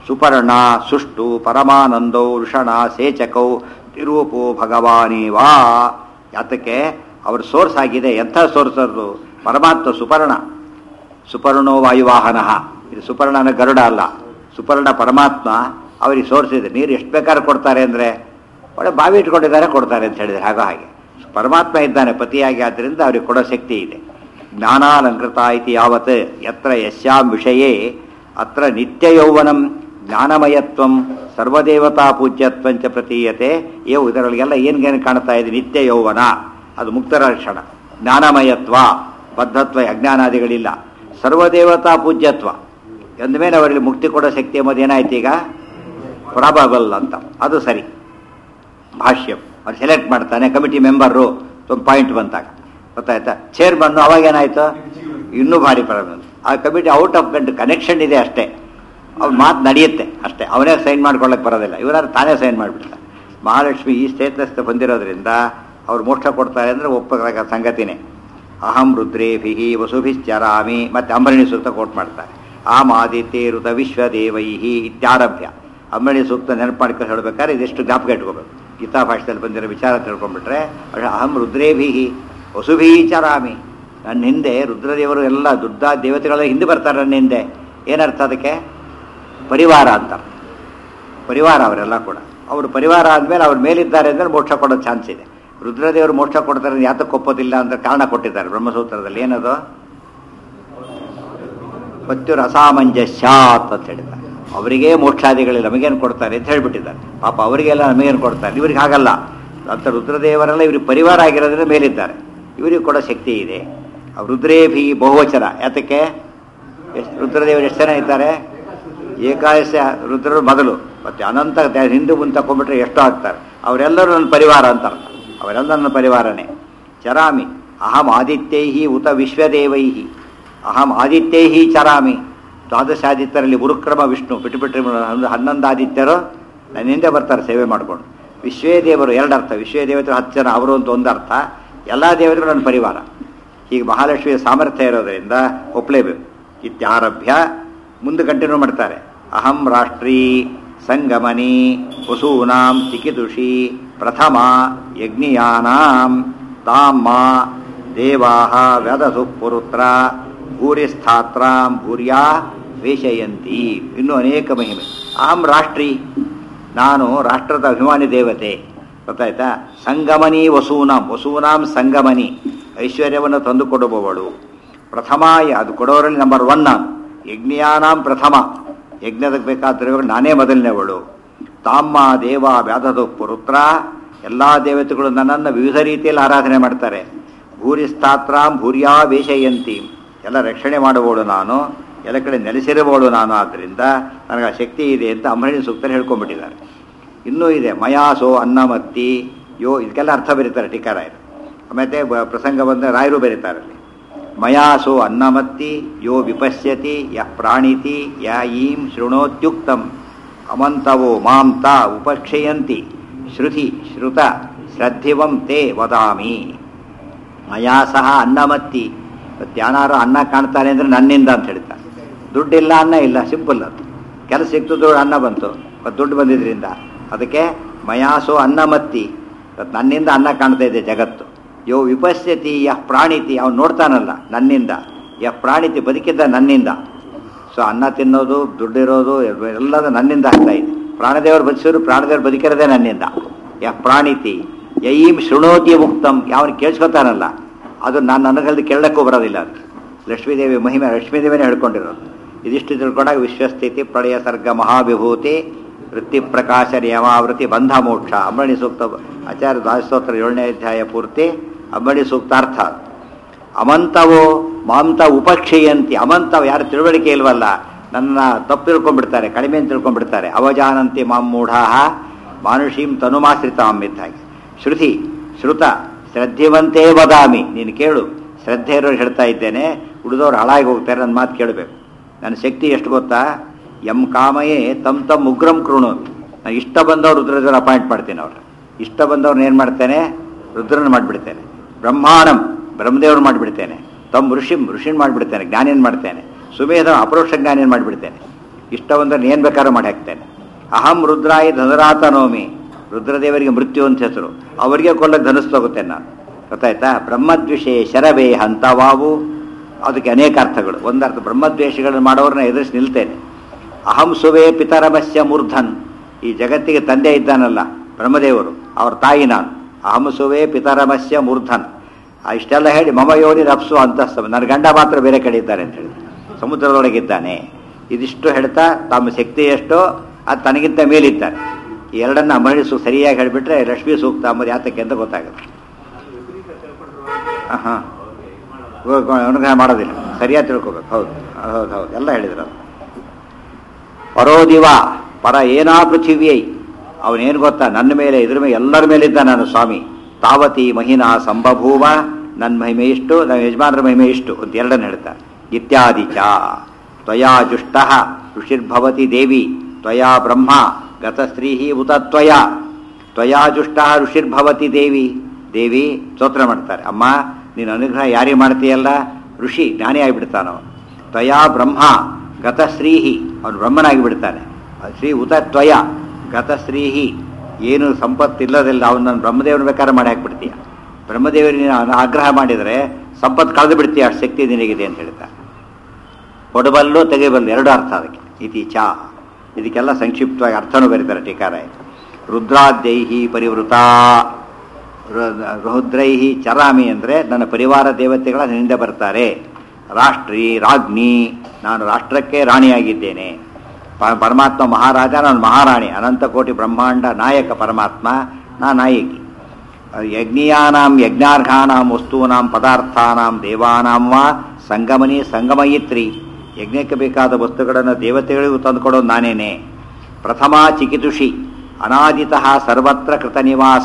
ಸುಪರ್ಣ ಸುಷ್ಟು ಪರಮಾನಂದೌ ಋಷಣ ಸೇಚಕೌ ತಿರೂಪೋ ಭಗವಾನೇವಾ ಯಾತಕ್ಕೆ ಅವ್ರ ಸೋರ್ಸ್ ಆಗಿದೆ ಎಂಥ ಸೋರ್ಸ್ ಅವ್ರದ್ದು ಪರಮಾತ್ಮ ಸುಪರ್ಣ ಸುಪರ್ಣೋ ವಾಯುವಾಹನ ಇದು ಸುಪರ್ಣನ ಗರುಡ ಅಲ್ಲ ಸುಪರ್ಣ ಪರಮಾತ್ಮ ಅವರಿಗೆ ಸೋರ್ಸ್ ಇದೆ ನೀರು ಎಷ್ಟು ಬೇಕಾದ್ರೆ ಕೊಡ್ತಾರೆ ಅಂದರೆ ಒಳ್ಳೆ ಬಾವಿ ಇಟ್ಕೊಂಡಿದ್ದಾರೆ ಕೊಡ್ತಾರೆ ಅಂತ ಹೇಳಿದ್ರೆ ಹಾಗೋ ಹಾಗೆ ಪರಮಾತ್ಮ ಇದ್ದಾನೆ ಪತಿಯಾಗಿ ಆದ್ದರಿಂದ ಅವ್ರಿಗೆ ಕೊಡೋ ಶಕ್ತಿ ಇದೆ ಜ್ಞಾನಾಲಂಕೃತ ಇತಿ ಯಾವತ್ ಯತ್ರ ಯಸ್ಯಾಂ ವಿಷಯೇ ಅತ್ರ ನಿತ್ಯ ಯೌವನಂ ಜ್ಞಾನಮಯತ್ವಂ ಸರ್ವದೇವತಾ ಪೂಜ್ಯತ್ವಂಚ ಪ್ರತೀಯತೆ ಏವು ಇದರೊಳಗೆಲ್ಲ ಏನ್ಗೇನು ಕಾಣ್ತಾ ಇದೆ ನಿತ್ಯ ಯೌವನ ಅದು ಮುಕ್ತರ ಲಕ್ಷಣ ಜ್ಞಾನಮಯತ್ವ ಬದ್ಧತ್ವ ಅಜ್ಞಾನಾದಿಗಳಿಲ್ಲ ಸರ್ವದೇವತಾ ಪೂಜ್ಯತ್ವ ಅಂದಮೇಲೆ ಅವರಲ್ಲಿ ಮುಕ್ತಿ ಕೊಡೋ ಶಕ್ತಿ ಎಂಬುದು ಏನಾಯ್ತು ಈಗ ಪ್ರಾಬಬಲ್ ಅಂತ ಅದು ಸರಿ ಭಾಷ್ಯ ಅವ್ರು ಸೆಲೆಕ್ಟ್ ಮಾಡ್ತಾನೆ ಕಮಿಟಿ ಮೆಂಬರು ಒಂದು ಪಾಯಿಂಟ್ ಬಂತಾಗ ಗೊತ್ತಾಯ್ತಾ ಚೇರ್ಮನ್ ಅವಾಗ ಏನಾಯ್ತು ಇನ್ನೂ ಭಾರಿ ಪ್ರಾಬ್ಲಮ್ ಆ ಕಮಿಟಿ ಔಟ್ ಆಫ್ ಕಂಟ್ ಕನೆಕ್ಷನ್ ಇದೆ ಅಷ್ಟೇ ಅವ್ರ ಮಾತು ನಡೆಯುತ್ತೆ ಅಷ್ಟೇ ಅವನೇ ಸೈನ್ ಮಾಡ್ಕೊಳ್ಳೋಕೆ ಬರೋದಿಲ್ಲ ಇವರಾದ್ರು ತಾನೇ ಸೈನ್ ಮಾಡಿಬಿಡ್ತಾರೆ ಮಹಾಲಕ್ಷ್ಮಿ ಈ ಸ್ಟೇಟಸ್ ಬಂದಿರೋದ್ರಿಂದ ಅವ್ರು ಮೋಕ್ಷ ಕೊಡ್ತಾರೆ ಅಂದರೆ ಒಪ್ಪಕ ಸಂಗತಿನೇ ಅಹಂ ರುದ್ರೇಭಿ ವಸುಭಿಶ್ಚರಾಮಿ ಮತ್ತೆ ಅಂಬರಣಿ ಸೂಕ್ತ ಕೋಟ್ ಮಾಡ್ತಾರೆ ಆಮ್ ಆದಿತ್ಯ ಋತ ವಿಶ್ವದೇವೈಹಿ ಇತ್ಯಾರಭ್ಯ ಅಂಬರಣಿ ಸೂಕ್ತ ನೆನಪು ಮಾಡ್ಕೊಂಡು ಹೇಳ್ಬೇಕಾದ್ರೆ ಇದಿಷ್ಟು ಜ್ಞಾಪಕ ಇಟ್ಕೋಬೇಕು ಗೀತಾ ಭಾಷೆಯಲ್ಲಿ ಬಂದಿರೋ ವಿಚಾರ ತಿಳ್ಕೊಂಡ್ಬಿಟ್ರೆ ಅವ್ರು ಅಹಂ ರುದ್ರೇಭಿ ವಸುಭಿ ಚರಾಮಿ ನನ್ನ ಹಿಂದೆ ರುದ್ರದೇವರು ಎಲ್ಲ ದುಡ್ಡ ದೇವತೆಗಳ ಹಿಂದೆ ಬರ್ತಾರೆ ನನ್ನ ಹಿಂದೆ ಏನರ್ಥ ಅದಕ್ಕೆ ಪರಿವಾರ ಅಂತ ಪರಿವಾರ ಅವರೆಲ್ಲ ಕೂಡ ಅವರು ಪರಿವಾರ ಆದಮೇಲೆ ಅವ್ರ ಮೇಲಿದ್ದಾರೆ ಅಂದರೆ ಮೋಕ್ಷ ಕೊಡೋ ಚಾನ್ಸ್ ಇದೆ ರುದ್ರದೇವರು ಮೋಕ್ಷ ಕೊಡ್ತಾರೆ ಅಂತ ಯಾತಕ್ಕೆ ಒಪ್ಪೋದಿಲ್ಲ ಅಂತ ಕಾರಣ ಕೊಟ್ಟಿದ್ದಾರೆ ಬ್ರಹ್ಮಸೂತ್ರದಲ್ಲಿ ಏನದು ಪತ್ಯುರ ಅಸಾಮಂಜಸ್ಯಾತ್ ಅಂತ ಹೇಳಿದ್ದಾರೆ ಅವರಿಗೇ ಮೋಕ್ಷಾದಿಗಳಿಲ್ಲ ನಮಗೇನು ಕೊಡ್ತಾರೆ ಅಂತ ಹೇಳ್ಬಿಟ್ಟಿದ್ದಾರೆ ಪಾಪ ಅವರಿಗೆಲ್ಲ ನಮಗೇನು ಕೊಡ್ತಾರೆ ಇವ್ರಿಗೆ ಹಾಗಲ್ಲ ಅಂತ ರುದ್ರದೇವರೆಲ್ಲ ಇವ್ರಿಗೆ ಪರಿವಾರ ಆಗಿರೋದ್ರಿಂದ ಮೇಲಿದ್ದಾರೆ ಇವರಿಗೆ ಕೊಡೋ ಶಕ್ತಿ ಇದೆ ಆ ರುದ್ರೇಭಿ ಬಹುವಚನ ಯಾತಕ್ಕೆ ಎಷ್ಟು ರುದ್ರದೇವರು ಎಷ್ಟು ಜನ ಇದ್ದಾರೆ ಏಕಾದಶ ರುದ್ರರು ಮೊದಲು ಮತ್ತೆ ಅನಂತ ದ- ಹಿಂದೂ ಮುಂದೆ ತಗೊಂಡ್ಬಿಟ್ರೆ ಎಷ್ಟು ಆಗ್ತಾರೆ ಅವರೆಲ್ಲರೂ ನನ್ನ ಪರಿವಾರ ಅಂತ ಅರ್ಥ ಅವರೆಲ್ಲ ನನ್ನ ಪರಿವಾರನೇ ಚರಾಮಿ ಅಹಂ ಆದಿತ್ಯೈಹಿ ಉತ ವಿಶ್ವದೇವೈಹಿ ಅಹಂ ಆದಿತ್ಯೈಹಿ ಚರಾಮಿ ದ್ವಾದಶಾದಿತ್ಯರಲ್ಲಿ ಗುರುಕ್ರಮ ವಿಷ್ಣು ಬಿಟ್ಟು ಬಿಟ್ಟರೆ ಹನ್ನೊಂದು ಆದಿತ್ಯರು ನನ್ನ ಹಿಂದೆ ಬರ್ತಾರೆ ಸೇವೆ ಮಾಡ್ಕೊಂಡು ವಿಶ್ವೇ ದೇವರು ಎರಡು ಅರ್ಥ ವಿಶ್ವೇ ದೇವತೆ ಹತ್ತು ಜನ ಅವರು ಅಂತ ಒಂದು ಅರ್ಥ ಎಲ್ಲ ದೇವತೆಗಳು ನನ್ನ ಪರಿವಾರ ಹೀಗೆ ಮಹಾಲಕ್ಷ್ಮಿಯ ಸಾಮರ್ಥ್ಯ ಇರೋದರಿಂದ ಒಪ್ಪಲೇಬೇಕು ಇತ್ಯಾರಭ್ಯ ಮುಂದೆ ಕಂಟಿನ್ಯೂ ಮಾಡ್ತಾರೆ ಅಹಂ ರಾಷ್ಟ್ರೀ ಸಂಗಮನಿ ವಸೂನಾಂ ಚಿಕಿದುಷಿ ಪ್ರಥಮ ಯಜ್ಞಿಯಾನಾಂ ತಾಮ್ಮ ದೇವಾಹ ವ್ಯದಸು ಪುರುತ್ರ ಭೂರಿಸ್ಥಾತ್ರಾಂ ಭೂರ್ಯಾ ವೇಷಯಂತಿ ಇನ್ನೂ ಅನೇಕ ಮಹಿಮೆ ಅಹಂ ರಾಷ್ಟ್ರೀ ನಾನು ರಾಷ್ಟ್ರದ ಅಭಿಮಾನಿ ದೇವತೆ ಗೊತ್ತಾಯ್ತಾ ಸಂಗಮನಿ ವಸೂನಾಂ ವಸೂನಾಂ ಸಂಗಮನಿ ಐಶ್ವರ್ಯವನ್ನು ತಂದುಕೊಡುವವಳು ಪ್ರಥಮ ಅದು ಕೊಡೋರಲ್ಲಿ ನಂಬರ್ ಒನ್ ನಾನು ಯಜ್ಞಿಯಾನಾಂ ಪ್ರಥಮ ಯಜ್ಞದಕ್ಕೆ ಬೇಕಾದ ದ್ರವ್ಯಗಳು ನಾನೇ ಮೊದಲನೇವಳು ತಾಮ್ಮ ದೇವ ವ್ಯಾಧದು ಪುರುತ್ರ ಎಲ್ಲ ದೇವತೆಗಳು ನನ್ನನ್ನು ವಿವಿಧ ರೀತಿಯಲ್ಲಿ ಆರಾಧನೆ ಮಾಡ್ತಾರೆ ಭೂರಿಸ್ಥಾತ್ರಾಂ ಭೂರ್ಯಾ ವೇಷಯಂತಿ ಎಲ್ಲ ರಕ್ಷಣೆ ಮಾಡುವವಳು ನಾನು ಎಲ್ಲ ಕಡೆ ನೆಲೆಸಿರುವವಳು ನಾನು ಆದ್ದರಿಂದ ನನಗೆ ಆ ಶಕ್ತಿ ಇದೆ ಅಂತ ಅಂಬರಣಿ ಸೂಕ್ತಲ್ಲಿ ಹೇಳ್ಕೊಂಡ್ಬಿಟ್ಟಿದ್ದಾರೆ ಇನ್ನೂ ಇದೆ ಮಯಾಸೋ ಅನ್ನಮತ್ತಿ ಯೋ ಇದಕ್ಕೆಲ್ಲ ಅರ್ಥ ಬರೀತಾರೆ ಟೀಕಾರಾಯರು ಆಮೇಲೆ ಬ- ಪ್ರಸಂಗ ಬಂದ ರಾಯರು ಬರೀತಾರೆ ಅಲ್ಲಿ ಮಯಾಸೋ ಅನ್ನಮತ್ತಿ ಯೋ ವಿಪಶ್ಯತಿ ಯ ಪ್ರಾಣಿತಿ ಯ ಈಂ ಶೃಣೋತ್ಯುಕ್ತಂ ಅಮಂತವೋ ಮಾಂ ತಾ ಉಪಕ್ಷಯಂತಿ ಶ್ರುತಿ ಶ್ರುತ ಶ್ರದ್ಧಿವಂ ತೇ ವದಾಮಿ ಮಯಾ ಸಹ ಅನ್ನಮತ್ತಿ ಇವತ್ತು ಯಾರು ಅನ್ನ ಕಾಣ್ತಾನೆ ಅಂದರೆ ನನ್ನಿಂದ ಅಂತ ಹೇಳ್ತಾರೆ ದುಡ್ಡಿಲ್ಲ ಅನ್ನ ಇಲ್ಲ ಸಿಂಪಲ್ ಅದು ಕೆಲಸ ಸಿಕ್ತು ದುಡ್ಡು ಅನ್ನ ಬಂತು ಮತ್ತು ದುಡ್ಡು ಬಂದಿದ್ರಿಂದ ಅದಕ್ಕೆ ಮಯಾಸೋ ಅನ್ನಮತ್ತಿ ಇವತ್ತು ನನ್ನಿಂದ ಅನ್ನ ಕಾಣ್ತಾ ಇದೆ ಜಗತ್ತು ಯೋ ವಿಪಶ್ಯತಿ ಯಃ ಪ್ರಾಣಿತಿ ಅವ್ನು ನೋಡ್ತಾನಲ್ಲ ನನ್ನಿಂದ ಯಃ ಪ್ರಾಣಿತಿ ಬದುಕಿದ್ದ ನನ್ನಿಂದ ಸೊ ಅನ್ನ ತಿನ್ನೋದು ದುಡ್ಡಿರೋದು ಎಲ್ಲದ ನನ್ನಿಂದ ಆಗ್ತಾ ಇದೆ ಪ್ರಾಣದೇವರು ಬದುಕಿದ್ರು ಪ್ರಾಣದೇವರು ಬದುಕಿರೋದೇ ನನ್ನಿಂದ ಯಃ ಪ್ರಾಣಿತಿ ಯೈಂ ಶೃಣೋತಿ ಮುಕ್ತಂ ಯಾವನು ಕೇಳಿಸ್ಕೊತಾನಲ್ಲ ಅದು ನಾನು ನನಗಲ್ದು ಕೇಳಕ್ಕೂ ಬರೋದಿಲ್ಲ ಅಂತ ಲಕ್ಷ್ಮೀದೇವಿ ಮಹಿಮೆ ಲಕ್ಷ್ಮೀದೇವಿನೇ ಹೇಳ್ಕೊಂಡಿರೋದು ಇದಿಷ್ಟು ತಿಳ್ಕೊಂಡಾಗ ವಿಶ್ವಸ್ಥಿತಿ ಪ್ರಳಯ ಸರ್ಗ ಮಹಾವಿಭೂತಿ ವೃತ್ತಿ ಪ್ರಕಾಶ ನಿಯಮಾವೃತಿ ಬಂಧ ಮೋಕ್ಷ ಅಂಬಣಿ ಸೂಕ್ತ ಆಚಾರ್ಯ ದಾಸೋತ್ತರ ಏಳನೇ ಅಧ್ಯಾಯ ಪೂರ್ತಿ ಅಂಬಣಿ ಸೂಕ್ತಾರ್ಥ ಅಮಂತವೋ ಮಾಂತ ಉಪಕ್ಷಯಂತಿ ಅಮಂತವ ಯಾರು ತಿಳುವಳಿಕೆ ಇಲ್ವಲ್ಲ ನನ್ನ ತಪ್ಪು ತಿಳ್ಕೊಂಡ್ಬಿಡ್ತಾರೆ ಕಡಿಮೆ ಅಂತ ತಿಳ್ಕೊಂಡ್ಬಿಡ್ತಾರೆ ಅವಜಾನಂತಿ ಮಾಂ ಮೂಢಾಹ ಮಾನುಷೀಂ ತನುಮಾಶ್ರಿತಾಂ ಇದ್ದ ಹಾಗೆ ಶ್ರುತಿ ಶ್ರುತ ಶ್ರದ್ಧೆವಂತೇ ವದಾಮಿ ನೀನು ಕೇಳು ಶ್ರದ್ಧೆ ಇರೋರು ಹೇಳ್ತಾ ಇದ್ದೇನೆ ಉಳಿದವ್ರು ಹಾಳಾಗಿ ಹೋಗ್ತಾರೆ ನನ್ನ ಮಾತು ಕೇಳಬೇಕು ನನ್ನ ಶಕ್ತಿ ಎಷ್ಟು ಗೊತ್ತಾ ಎಂ ಕಾಮಯೇ ತಮ್ ತಮ್ ಉಗ್ರಂ ಕೃಣು ನಾನು ಇಷ್ಟ ಬಂದವ್ರು ರುದ್ರದೇವ್ರ ಅಪಾಯಿಂಟ್ ಮಾಡ್ತೀನಿ ಅವ್ರು ಇಷ್ಟ ಬಂದವ್ರನ್ನ ಏನು ಮಾಡ್ತೇನೆ ರುದ್ರನ ಮಾಡಿಬಿಡ್ತೇನೆ ಬ್ರಹ್ಮಾಣಂ ಬ್ರಹ್ಮದೇವ್ರು ಮಾಡಿಬಿಡ್ತೇನೆ ತಮ್ಮ ಋಷಿಂ ಋಷಿನ್ ಮಾಡಿಬಿಡ್ತೇನೆ ಜ್ಞಾನೇನ್ ಮಾಡ್ತೇನೆ ಸುಮೇಧ ಅಪರೋಕ್ಷ ಜ್ಞಾನೇನ್ ಮಾಡಿಬಿಡ್ತೇನೆ ಇಷ್ಟವಂದ್ರೆ ಏನು ಬೇಕಾದ್ರೂ ಮಾಡಿ ಹಾಕ್ತೇನೆ ಅಹಂ ರುದ್ರಾಯ ಧನುರಾತ ನೋಮಿ ರುದ್ರದೇವರಿಗೆ ಮೃತ್ಯು ಅಂತ ಹೆಸರು ಅವರಿಗೆ ಕೊಲ್ಲಕ್ಕೆ ಧನುಸ್ ತಗೋತೇನೆ ನಾನು ಗೊತ್ತಾಯ್ತಾ ಬ್ರಹ್ಮದ್ವಿಷೇ ಶರವೇ ಹಂತವಾವು ಅದಕ್ಕೆ ಅನೇಕ ಅರ್ಥಗಳು ಒಂದರ್ಥ ಬ್ರಹ್ಮದ್ವೇಷಗಳನ್ನು ಮಾಡೋರನ್ನ ಎದುರಿಸಿ ನಿಲ್ತೇನೆ ಅಹಂ ಸುವೇ ಪಿತರಮಸ್ಯ ಮೂರ್ಧನ್ ಈ ಜಗತ್ತಿಗೆ ತಂದೆ ಇದ್ದಾನಲ್ಲ ಬ್ರಹ್ಮದೇವರು ಅವ್ರ ತಾಯಿ ನಾನು ಅಹಂ ಸುವೇ ಪಿತರಮಸ್ಯ ಮೂರ್ಧನ್ ಆ ಇಷ್ಟೆಲ್ಲ ಹೇಳಿ ಮಮ ಯೋನಿ ರಪ್ಸು ಅಂತ ನನ್ನ ಗಂಡ ಮಾತ್ರ ಬೇರೆ ಕಡೆ ಇದ್ದಾರೆ ಅಂತ ಹೇಳಿ ಸಮುದ್ರದೊಳಗಿದ್ದಾನೆ ಇದಿಷ್ಟು ಹೇಳ್ತಾ ತಮ್ಮ ಶಕ್ತಿ ಎಷ್ಟೋ ಅದು ತನಗಿಂತ ಮೇಲಿದ್ದಾರೆ ಈ ಎರಡನ್ನ ಮರಳಿಸು ಸರಿಯಾಗಿ ಹೇಳಿಬಿಟ್ರೆ ಲಕ್ಷ್ಮೀ ಸೂಕ್ತ ಅಂಬುದು ಯಾತಕ್ಕೆ ಅಂತ ಗೊತ್ತಾಗುತ್ತೆ ಹಾಂ ಅನುಗ್ರಹ ಮಾಡೋದಿಲ್ಲ ಸರಿಯಾಗಿ ತಿಳ್ಕೊಬೇಕು ಹೌದು ಹೌದು ಹೌದು ಎಲ್ಲ ಹೇಳಿದ್ರು ಅದು ಪರೋದಿವ ಪರ ಏನಾ ಪೃಥಿವಿಯೈ ಅವನೇನು ಗೊತ್ತಾ ನನ್ನ ಮೇಲೆ ಇದ್ರ ಮೇಲೆ ಎಲ್ಲರ ಮೇಲೆ ಇದ್ದ ನಾನು ಸ್ವಾಮಿ ತಾವತಿ ಮಹಿನಾ ಸಂಬಭೂವ ನನ್ನ ಮಹಿಮೆ ಇಷ್ಟು ನನ್ನ ಯಜಮಾನರ ಮಹಿಮೆ ಇಷ್ಟು ಅಂತ ಎರಡನ್ನು ಹೇಳ್ತಾರೆ ಇತ್ಯಾದಿ ಚ ತ್ವಯಾ ಜುಷ್ಟ ಋಷಿರ್ಭವತಿ ದೇವಿ ತ್ವಯಾ ಬ್ರಹ್ಮ ಗತಸ್ತ್ರೀ ಉತ ತ್ವಯ ತ್ವಯಾ ಜುಷ್ಟ ಋಷಿರ್ಭವತಿ ದೇವಿ ದೇವಿ ಸ್ತೋತ್ರ ಮಾಡ್ತಾರೆ ಅಮ್ಮ ನೀನು ಅನುಗ್ರಹ ಯಾರಿಗೆ ಮಾಡ್ತೀಯಲ್ಲ ಋಷಿ ಜ್ಞಾನಿ ಆಗಿಬಿಡ್ತಾನವ ತ್ವಯಾ ಬ್ರಹ್ಮ ಗತಶ್ರೀಹಿ ಅವನು ಬ್ರಹ್ಮನಾಗಿ ಬಿಡ್ತಾನೆ ಶ್ರೀ ಉತ ತ್ವಯ ಗತಶ್ರೀಹಿ ಏನು ಸಂಪತ್ತಿಲ್ಲದಿಲ್ಲ ಅವನು ನಾನು ಬ್ರಹ್ಮದೇವನ ಬೇಕಾದ್ರೆ ಮಾಡಿ ಹಾಕ್ಬಿಡ್ತೀಯ ಬ್ರಹ್ಮದೇವರಿಗೆ ನೀನು ಆಗ್ರಹ ಮಾಡಿದರೆ ಸಂಪತ್ತು ಕಳೆದು ಬಿಡ್ತೀಯ ಅಷ್ಟು ಶಕ್ತಿ ನಿನಗಿದೆ ಅಂತ ಹೇಳ್ತಾರೆ ಕೊಡಬಲ್ಲು ತೆಗೆಬಲ್ಲು ಎರಡು ಅರ್ಥ ಅದಕ್ಕೆ ಇತಿ ಚ ಇದಕ್ಕೆಲ್ಲ ಸಂಕ್ಷಿಪ್ತವಾಗಿ ಅರ್ಥನೂ ಬರೀತಾರೆ ಟೀಕಾರ ರುದ್ರಾದ್ಯೈಹಿ ಪರಿವೃತ ರುದ್ರೈಹಿ ಚರಾಮಿ ಅಂದರೆ ನನ್ನ ಪರಿವಾರ ದೇವತೆಗಳ ನನ್ನಿಂದ ಬರ್ತಾರೆ ರಾಷ್ಟ್ರೀ ರಾಜ್ಞಿ ನಾನು ರಾಷ್ಟ್ರಕ್ಕೆ ರಾಣಿಯಾಗಿದ್ದೇನೆ ಪ- ಪರಮಾತ್ಮ ಮಹಾರಾಜ ನಾನು ಮಹಾರಾಣಿ ಅನಂತ ಕೋಟಿ ಬ್ರಹ್ಮಾಂಡ ನಾಯಕ ಪರಮಾತ್ಮ ನಾ ನಾಯಕಿ ಯಜ್ಞೀಯಾನಾಂ ಯಜ್ಞಾರ್ಘಾನಾಂ ವಸ್ತೂನಾಂ ಪದಾರ್ಥಾನಾಂ ದೇವಾನಾಂ ವಾ ಸಂಗಮನಿ ಸಂಗಮಯಿತ್ರಿ ಯಜ್ಞಕ್ಕೆ ಬೇಕಾದ ವಸ್ತುಗಳನ್ನು ದೇವತೆಗಳಿಗೂ ತಂದುಕೊಡೋದು ನಾನೇನೆ ಪ್ರಥಮ ಚಿಕಿತುಷಿ ಅನಾದಿತಃ ಸರ್ವತ್ರ ಕೃತ ನಿವಾಸ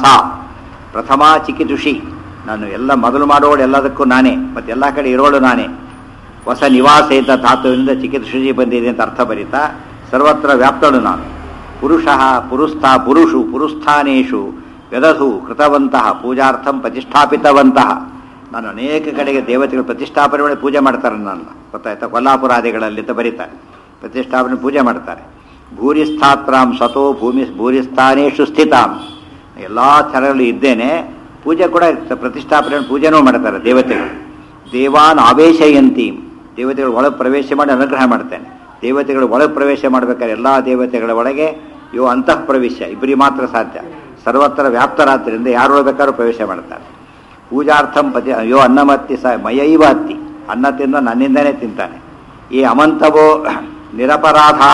ಪ್ರಥಮ ಚಿಕಿತುಷಿ ನಾನು ಎಲ್ಲ ಮೊದಲು ಮಾಡೋಳು ಎಲ್ಲದಕ್ಕೂ ನಾನೇ ಮತ್ತು ಎಲ್ಲ ಕಡೆ ಇರೋಳು ನಾನೇ ಹೊಸ ನಿವಾಸೇತ ಧಾತುವಿನಿಂದ ಚಿಕಿತ್ಸೆ ಬಂದಿದೆ ಅಂತ ಅರ್ಥ ಬರೀತಾ ಸರ್ವತ್ರ ವ್ಯಾಪ್ತಳು ನಾನು ಪುರುಷ ಪುರುಸ್ಥಾ ಪುರುಷು ಪುರುಸ್ಥಾನೇಶು ವ್ಯದಧು ಕೃತವಂತಹ ಪೂಜಾರ್ಥಂ ಪ್ರತಿಷ್ಠಾಪಿತವಂತಹ ನಾನು ಅನೇಕ ಕಡೆಗೆ ದೇವತೆಗಳು ಪ್ರತಿಷ್ಠಾಪನೆ ಮಾಡಿ ಪೂಜೆ ಮಾಡ್ತಾರೆ ನನ್ನ ಗೊತ್ತಾಯ್ತಾ ಕೊಲ್ಲಾಪುರಾದಿಗಳಲ್ಲಿ ಅಂತ ಬರೀತಾರೆ ಪ್ರತಿಷ್ಠಾಪನೆ ಪೂಜೆ ಮಾಡ್ತಾರೆ ಭೂರಿಸ್ಥಾತ್ರಾಂ ಸ್ವತೋ ಭೂಮಿ ಭೂರಿಸ್ಥಾನೇಶು ಸ್ಥಿತಾಂ ಎಲ್ಲ ಥರದಲ್ಲಿ ಇದ್ದೇನೆ ಪೂಜೆ ಕೂಡ ಪ್ರತಿಷ್ಠಾಪನೆ ಪೂಜೆನೂ ಮಾಡ್ತಾರೆ ದೇವತೆಗಳು ದೇವಾನ್ ಆವೇಶಯಂತಿ ದೇವತೆಗಳು ಒಳಗೆ ಪ್ರವೇಶ ಮಾಡಿ ಅನುಗ್ರಹ ಮಾಡ್ತೇನೆ ದೇವತೆಗಳು ಒಳಗೆ ಪ್ರವೇಶ ಮಾಡಬೇಕಾದ್ರೆ ಎಲ್ಲ ದೇವತೆಗಳ ಒಳಗೆ ಯೋ ಅಂತಃ ಪ್ರವೇಶ ಇಬ್ಬರಿಗೆ ಮಾತ್ರ ಸಾಧ್ಯ ಸರ್ವತ್ರ ವ್ಯಾಪ್ತರಾದ್ರಿಂದ ಯಾರು ಬೇಕಾದ್ರೂ ಪ್ರವೇಶ ಮಾಡ್ತಾರೆ ಪೂಜಾರ್ಥಂ ಪತಿ ಅಯ್ಯೋ ಅನ್ನಮತ್ತಿ ಸ ಮಯೈವ ಅತ್ತಿ ಅನ್ನ ತಿಂದು ನನ್ನಿಂದನೇ ತಿಂತಾನೆ ಈ ಅಮಂತವೋ ನಿರಪರಾಧಾ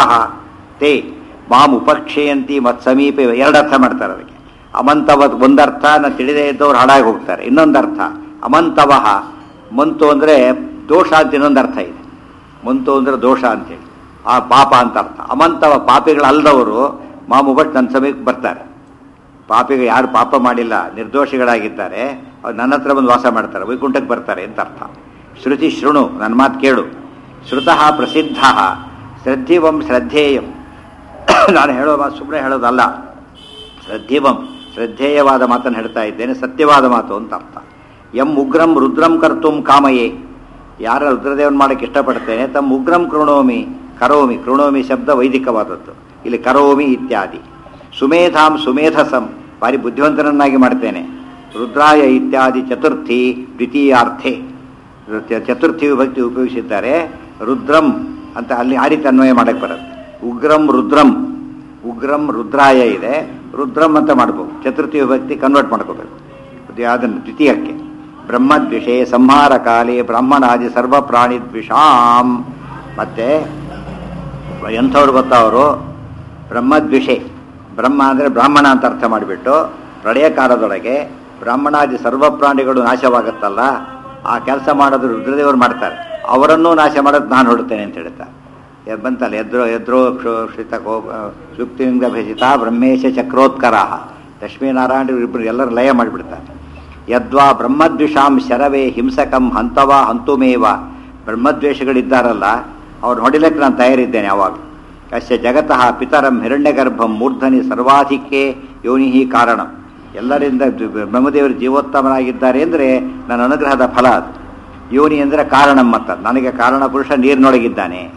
ತೇ ಮಾಂ ಉಪಕ್ಷೇಯಂತಿ ಮತ್ ಸಮೀಪೆ ಎರಡು ಅರ್ಥ ಮಾಡ್ತಾರೆ ಅದಕ್ಕೆ ಅಮಂತವ ಒಂದರ್ಥ ನಾನು ತಿಳಿದೇ ಇದ್ದವ್ರು ಹಾಳಾಗಿ ಹೋಗ್ತಾರೆ ಇನ್ನೊಂದರ್ಥ ಅಮಂತವಹ ಮಂತು ಅಂದರೆ ದೋಷ ಅಂತ ಇನ್ನೊಂದು ಅರ್ಥ ಇದೆ ಮಂತು ಅಂದರೆ ದೋಷ ಅಂತೇಳಿ ಆ ಪಾಪ ಅಂತ ಅರ್ಥ ಅಮಂತವ ಪಾಪಿಗಳಲ್ಲದವರು ಮಾಮುಬಟ್ ನನ್ನ ಸಮಯಕ್ಕೆ ಬರ್ತಾರೆ ಪಾಪಿಗೆ ಯಾರು ಪಾಪ ಮಾಡಿಲ್ಲ ನಿರ್ದೋಷಿಗಳಾಗಿದ್ದಾರೆ ಅವ್ರು ನನ್ನ ಹತ್ರ ಬಂದು ವಾಸ ಮಾಡ್ತಾರೆ ವೈಕುಂಠಕ್ಕೆ ಬರ್ತಾರೆ ಅಂತ ಅರ್ಥ ಶ್ರುತಿ ಶೃಣು ನನ್ನ ಮಾತು ಕೇಳು ಶ್ರುತಃ ಪ್ರಸಿದ್ಧ ಶ್ರದ್ಧಿವಂ ಶ್ರದ್ಧೇಯಂ ನಾನು ಹೇಳೋ ಮಾತು ಸುಮ್ಮನೆ ಹೇಳೋದಲ್ಲ ಶ್ರದ್ಧಿವಂ ಶ್ರದ್ಧೇಯವಾದ ಮಾತನ್ನು ಹೇಳ್ತಾ ಇದ್ದೇನೆ ಸತ್ಯವಾದ ಮಾತು ಅಂತ ಅರ್ಥ ಎಂ ಉಗ್ರಂ ರುದ್ರಂ ಕರ್ತುಂ ಕಾಮಯೇ ಯಾರ ರುದ್ರದೇವನ್ ಮಾಡಕ್ಕೆ ಇಷ್ಟಪಡ್ತೇನೆ ತಮ್ಮ ಉಗ್ರಂ ಕೃಣೋಮಿ ಕರೋಮಿ ಕೃಣೋಮಿ ಶಬ್ದ ವೈದಿಕವಾದದ್ದು ಇಲ್ಲಿ ಕರೋಮಿ ಇತ್ಯಾದಿ ಸುಮೇಧಾಂ ಸುಮೇಧಸಂ ಭಾರಿ ಬುದ್ಧಿವಂತನನ್ನಾಗಿ ಮಾಡ್ತೇನೆ ರುದ್ರಾಯ ಇತ್ಯಾದಿ ಚತುರ್ಥಿ ದ್ವಿತೀಯಾರ್ಥೆ ಚ- ಚತುರ್ಥಿ ವಿಭಕ್ತಿ ಉಪಯೋಗಿಸಿದ್ದಾರೆ ರುದ್ರಂ ಅಂತ ಅಲ್ಲಿ ಆ ರೀತಿ ಅನ್ವಯ ಮಾಡಕ್ಕೆ ಬರುತ್ತೆ ಉಗ್ರಂ ರುದ್ರಂ ಉಗ್ರಂ ರುದ್ರಾಯ ಇದೆ ರುದ್ರಂ ಅಂತ ಮಾಡ್ಬೋದು ಚತುರ್ಥಿ ವಿಭಕ್ತಿ ಕನ್ವರ್ಟ್ ಮಾಡ್ಕೋಬೇಕು ಅದು ಅದನ್ನು ದ್ವಿತೀಯಕ್ಕೆ ಬ್ರಹ್ಮದ್ವಿಷೇ ಸಂಹಾರ ಕಾಲೇ ಬ್ರಹ್ಮನಾದಿ ಸರ್ವ ಪ್ರಾಣಿ ದ್ವಿಷಾಂ ಮತ್ತೆ ಎಂಥವ್ರು ಗೊತ್ತಾ ಅವರು ಬ್ರಹ್ಮದ್ವಿಷೆ ಬ್ರಹ್ಮ ಅಂದರೆ ಬ್ರಾಹ್ಮಣ ಅಂತ ಅರ್ಥ ಮಾಡಿಬಿಟ್ಟು ಪ್ರಳಯ ಕಾಲದೊಳಗೆ ಬ್ರಾಹ್ಮಣಾದಿ ಸರ್ವ ಪ್ರಾಣಿಗಳು ನಾಶವಾಗುತ್ತಲ್ಲ ಆ ಕೆಲಸ ಮಾಡೋದು ರುದ್ರದೇವರು ಮಾಡ್ತಾರೆ ಅವರನ್ನೂ ನಾಶ ಮಾಡೋದು ನಾನು ಹೊಡುತ್ತೇನೆ ಅಂತ ಹೇಳ್ತಾರೆ ಎದ್ ಬಂತಲ್ಲ ಎದ್ರೋ ಎದ್ರೋ ಕ್ಷಿತ ಕೋ ಸುಕ್ತಿಯಿಂದ ಭಜಿತ ಬ್ರಹ್ಮೇಶ ಚಕ್ರೋತ್ಕರ ಲಕ್ಷ್ಮೀನಾರಾಯಣ ಇಬ್ಬರು ಎಲ್ಲರೂ ಲಯ ಮಾಡಿಬಿಡ್ತಾರೆ ಯದ್ವಾ ಬ್ರಹ್ಮದ್ವಿಷಾಂ ಶರವೇ ಹಿಂಸಕಂ ಹಂತವ ಹಂತುಮೇವ ಬ್ರಹ್ಮದ್ವೇಷಗಳಿದ್ದಾರಲ್ಲ ಅವ್ರು ಹೊಡಿಲಕ್ಕೆ ನಾನು ತಯಾರಿದ್ದೇನೆ ಯಾವಾಗ ಕಶ್ಯ ಜಗತಃ ಪಿತರಂ ಹಿರಣ್ಯಗರ್ಭಂ ಮೂರ್ಧನಿ ಸರ್ವಾಧಿಕೆ ಯೋನಿಹಿ ಕಾರಣಂ ಎಲ್ಲರಿಂದ ದ್- ಬ್ರಹ್ಮದೇವರು ಜೀವೋತ್ತಮರಾಗಿದ್ದಾರೆ ಅಂದರೆ ನನ್ನ ಅನುಗ್ರಹದ ಫಲ ಅದು ಯೋನಿ ಅಂದರೆ ಕಾರಣಂ ಮತ್ತ ನನಗೆ ಕಾರಣ ಪುರುಷ ನೀರಿನೊಳಗಿದ್ದಾನೆ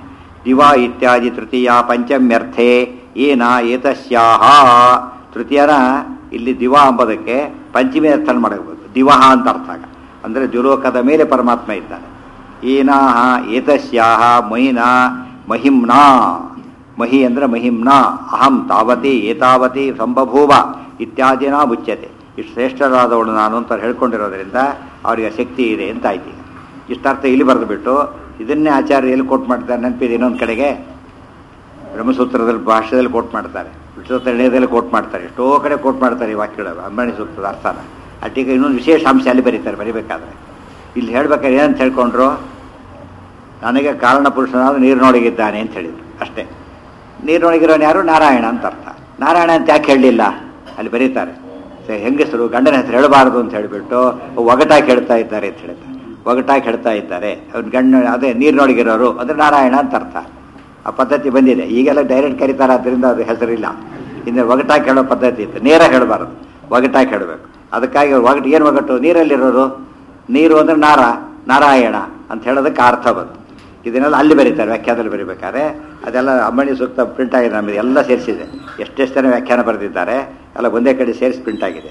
ದಿವಾ ಇತ್ಯಾದಿ ತೃತೀಯ ಪಂಚಮ್ಯರ್ಥೆ ಏನ ಏತಸ್ಯಾಹ ತೃತೀಯನ ಇಲ್ಲಿ ದಿವಾ ಎಂಬುದಕ್ಕೆ ಪಂಚಮಿ ಅರ್ಥ ಮಾಡಬೇಕು ದಿವಹ ಅಂತ ಅರ್ಥ ಆಗ ಅಂದರೆ ದ್ಯುಲೋಕದ ಮೇಲೆ ಪರಮಾತ್ಮ ಇದ್ದಾನೆ ಏನಾಹ ಏತಸ್ಯಾಹ ಮಹಿನಾ ಮಹಿಮ್ನಾ ಮಹಿ ಅಂದರೆ ಮಹಿಮ್ನಾ ಅಹಂ ತಾವತಿ ಏತಾವತಿ ಸಂಬಭೂವ ಇತ್ಯಾದಿನ ಮುಚ್ಯತೆ ಇಷ್ಟು ಶ್ರೇಷ್ಠರಾದವಳು ನಾನು ಅಂತ ಹೇಳ್ಕೊಂಡಿರೋದ್ರಿಂದ ಅವರಿಗೆ ಶಕ್ತಿ ಇದೆ ಅಂತ ಆಯ್ತು ಈಗ ಇಷ್ಟರ್ಥ ಇಲ್ಲಿ ಬರೆದುಬಿಟ್ಟು ಇದನ್ನೇ ಆಚಾರ್ಯ ಎಲ್ಲಿ ಕೋಟ್ ಮಾಡ್ತಾರೆ ನೆನಪಿದೆ ಇನ್ನೊಂದು ಕಡೆಗೆ ಬ್ರಹ್ಮಸೂತ್ರದಲ್ಲಿ ಭಾಷೆಯಲ್ಲಿ ಕೋಟ್ ಮಾಡ್ತಾರೆ ವಿಶ್ವತರಣಯದಲ್ಲಿ ಕೋಟ್ ಮಾಡ್ತಾರೆ ಎಷ್ಟೋ ಕಡೆ ಕೋಟ್ ಮಾಡ್ತಾರೆ ಈ ವಾಕ್ಯಗಳು ಅಂಬಾಣಿ ಸೂತ್ರದ ಅರ್ಥನ ಅಟ್ಟಿಗೆ ಇನ್ನೊಂದು ವಿಶೇಷ ಅಂಶ ಅಲ್ಲಿ ಬರೀತಾರೆ ಬರಿಬೇಕಾದ್ರೆ ಇಲ್ಲಿ ಹೇಳ್ಬೇಕಾದ್ರೆ ಏನಂತ ಹೇಳ್ಕೊಂಡ್ರು ನನಗೆ ಕಾರಣ ಪುರುಷನಾದ ನೀರಿನೊಳಗಿದ್ದಾನೆ ಅಂತ ಹೇಳಿದ್ರು ಅಷ್ಟೇ ನೀರಿನೊಳಗಿರೋನು ಯಾರು ನಾರಾಯಣ ಅಂತ ಅರ್ಥ ನಾರಾಯಣ ಅಂತ ಯಾಕೆ ಹೇಳಲಿಲ್ಲ ಅಲ್ಲಿ ಬರೀತಾರೆ ಸರಿ ಹೆಂಗಸರು ಗಂಡನ ಹೆಸರು ಹೇಳಬಾರದು ಅಂತ ಹೇಳಿಬಿಟ್ಟು ಒಗಟಾಗಿ ಹೇಳ್ತಾ ಇದ್ದಾರೆ ಅಂತ ಹೇಳ್ತಾರೆ ಒಗಟಾಗಿ ಹೇಳ್ತಾ ಇದ್ದಾರೆ ಅವ್ನ ಗಂಡ ಅದೇ ನೀರಿನೊಳಗಿರೋರು ಅಂದರೆ ನಾರಾಯಣ ಅಂತ ಅರ್ಥ ಆ ಪದ್ಧತಿ ಬಂದಿದೆ ಈಗೆಲ್ಲ ಡೈರೆಕ್ಟ್ ಕರೀತಾರೆ ಅದರಿಂದ ಅದು ಹೆಸರಿಲ್ಲ ಇನ್ನು ಒಗಟಾಗಿ ಹೇಳೋ ಪದ್ಧತಿ ಇತ್ತು ನೇರ ಹೇಳಬಾರದು ಒಗಟಾಗಿ ಹೇಳಬೇಕು ಅದಕ್ಕಾಗಿ ಅವ್ರು ಒಗಟು ಏನು ಒಗಟು ನೀರಲ್ಲಿರೋರು ನೀರು ಅಂದರೆ ನಾರ ನಾರಾಯಣ ಅಂತ ಹೇಳೋದಕ್ಕೆ ಆ ಅರ್ಥ ಬಂತು ಇದನ್ನೆಲ್ಲ ಅಲ್ಲಿ ಬರೀತಾರೆ ವ್ಯಾಖ್ಯಾನದಲ್ಲಿ ಬರೀಬೇಕಾದ್ರೆ ಅದೆಲ್ಲ ಅಮ್ಮಣಿ ಸೂಕ್ತ ಪ್ರಿಂಟ್ ಆಗಿದೆ ನಮಗೆ ಎಲ್ಲ ಸೇರಿಸಿದೆ ಎಷ್ಟೆಷ್ಟು ಜನ ವ್ಯಾಖ್ಯಾನ ಬರೆದಿದ್ದಾರೆ ಎಲ್ಲ ಒಂದೇ ಕಡೆ ಸೇರಿಸಿ ಪ್ರಿಂಟ್ ಆಗಿದೆ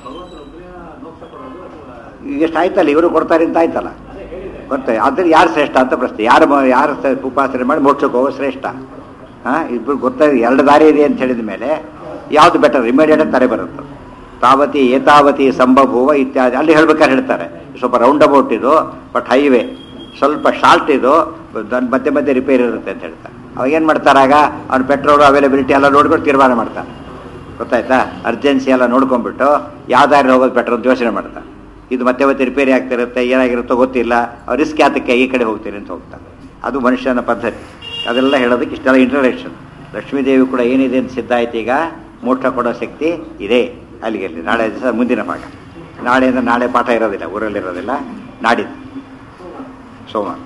ಈಗ ಎಷ್ಟು ಆಯ್ತಲ್ಲ ಇವರು ಕೊಡ್ತಾರೆ ಅಂತ ಆಯ್ತಲ್ಲ ಗೊತ್ತೆ ಅದ್ರ ಯಾರು ಶ್ರೇಷ್ಠ ಅಂತ ಪ್ರಶ್ನೆ ಯಾರು ಮ- ಯಾರು ಸ- ಉಪಾಸನೆ ಮಾಡಿ ಮೋಕ್ಷಕ್ಕೆ ಹೋಗೋ ಶ್ರೇಷ್ಠ ಹಾಂ ಇಬ್ಬರು ಗೊತ್ತಾಗಿದೆ ಎರಡು ದಾರಿ ಇದೆ ಅಂತ ಹೇಳಿದ ಮೇಲೆ ಯಾವುದು ಬೆಟರ್ ಇಮಿಡಿಯೇಟ್ ತಾರೆ ಬರುತ್ತೆ ತಾವತಿ ಏತಾವತಿ ಸಂಭವೂವ ಇತ್ಯಾದಿ ಅಲ್ಲಿ ಹೇಳ್ಬೇಕಾದ್ರೆ ಹೇಳ್ತಾರೆ ಸ್ವಲ್ಪ ರೌಂಡ್ ಅಬೌಟ್ ಇದು ಬಟ್ ಹೈವೇ ಸ್ವಲ್ಪ ಶಾರ್ಟ್ ಇದು ದ- ಮಧ್ಯೆ ಮಧ್ಯೆ ರಿಪೇರ್ ಇರುತ್ತೆ ಅಂತ ಹೇಳ್ತಾರೆ ಅವಾಗ ಏನು ಮಾಡ್ತಾರೆ ಆಗ ಅವ್ನು ಪೆಟ್ರೋಲ್ ಅವೈಲಬಿಲಿಟಿ ಎಲ್ಲ ನೋಡ್ಕೊಂಡು ತೀರ್ಮಾನ ಮಾಡ್ತಾರೆ ಗೊತ್ತಾಯ್ತಾ ಅರ್ಜೆನ್ಸಿ ಎಲ್ಲ ನೋಡ್ಕೊಂಡ್ಬಿಟ್ಟು ಯಾವ ದಾರಿ ಹೋಗೋದು ಬೆಟರ್ ಅಂತ ಯೋಚನೆ ಮಾಡ್ತಾರೆ ಇದು ಮತ್ತೆ ಮತ್ತೆ ರಿಪೇರಿ ಆಗ್ತಿರುತ್ತೆ ಏನಾಗಿರುತ್ತೋ ಗೊತ್ತಿಲ್ಲ ಅವ್ರು ರಿಸ್ಕ್ ಯಾತಕ್ಕೆ ಈ ಕಡೆ ಹೋಗ್ತೀರಿ ಅಂತ ಹೋಗ್ತಾರೆ ಅದು ಮನುಷ್ಯನ ಪದ್ಧತಿ ಅದೆಲ್ಲ ಹೇಳೋದಕ್ಕೆ ಇಷ್ಟೆಲ್ಲ ಇಂಟ್ರಡಕ್ಷನ್ ಲಕ್ಷ್ಮೀದೇವಿ ಕೂಡ ಏನಿದೆ ಅಂತ ಸಿದ್ಧ ಆಯ್ತು ಈಗ ಮೋಕ್ಷ ಕೊಡೋ ಶಕ್ತಿ ಇದೆ ಅಲ್ಲಿಗೆ ಅಲ್ಲಿ ನಾಳೆ ದಿವಸ ಮುಂದಿನ ಪಾಠ ನಾಳೆಯಿಂದ ನಾಳೆ ಪಾಠ ಇರೋದಿಲ್ಲ ಊರಲ್ಲಿರೋದಿಲ್ಲ ನಾಡಿದ್ದು ಸೋಮವಾರ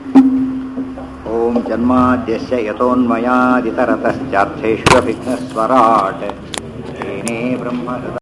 ಓಂ ಜನ್ಮಾದ್ಯಸ್ಯ ಯಥೋನ್ಮಯಾದಿತರತಶ್ಚಾರ್ಥೇಷ್ವಭಿಘ್ನಸ್ವರಾಟ್ ಏನೇ ಬ್ರಹ್ಮ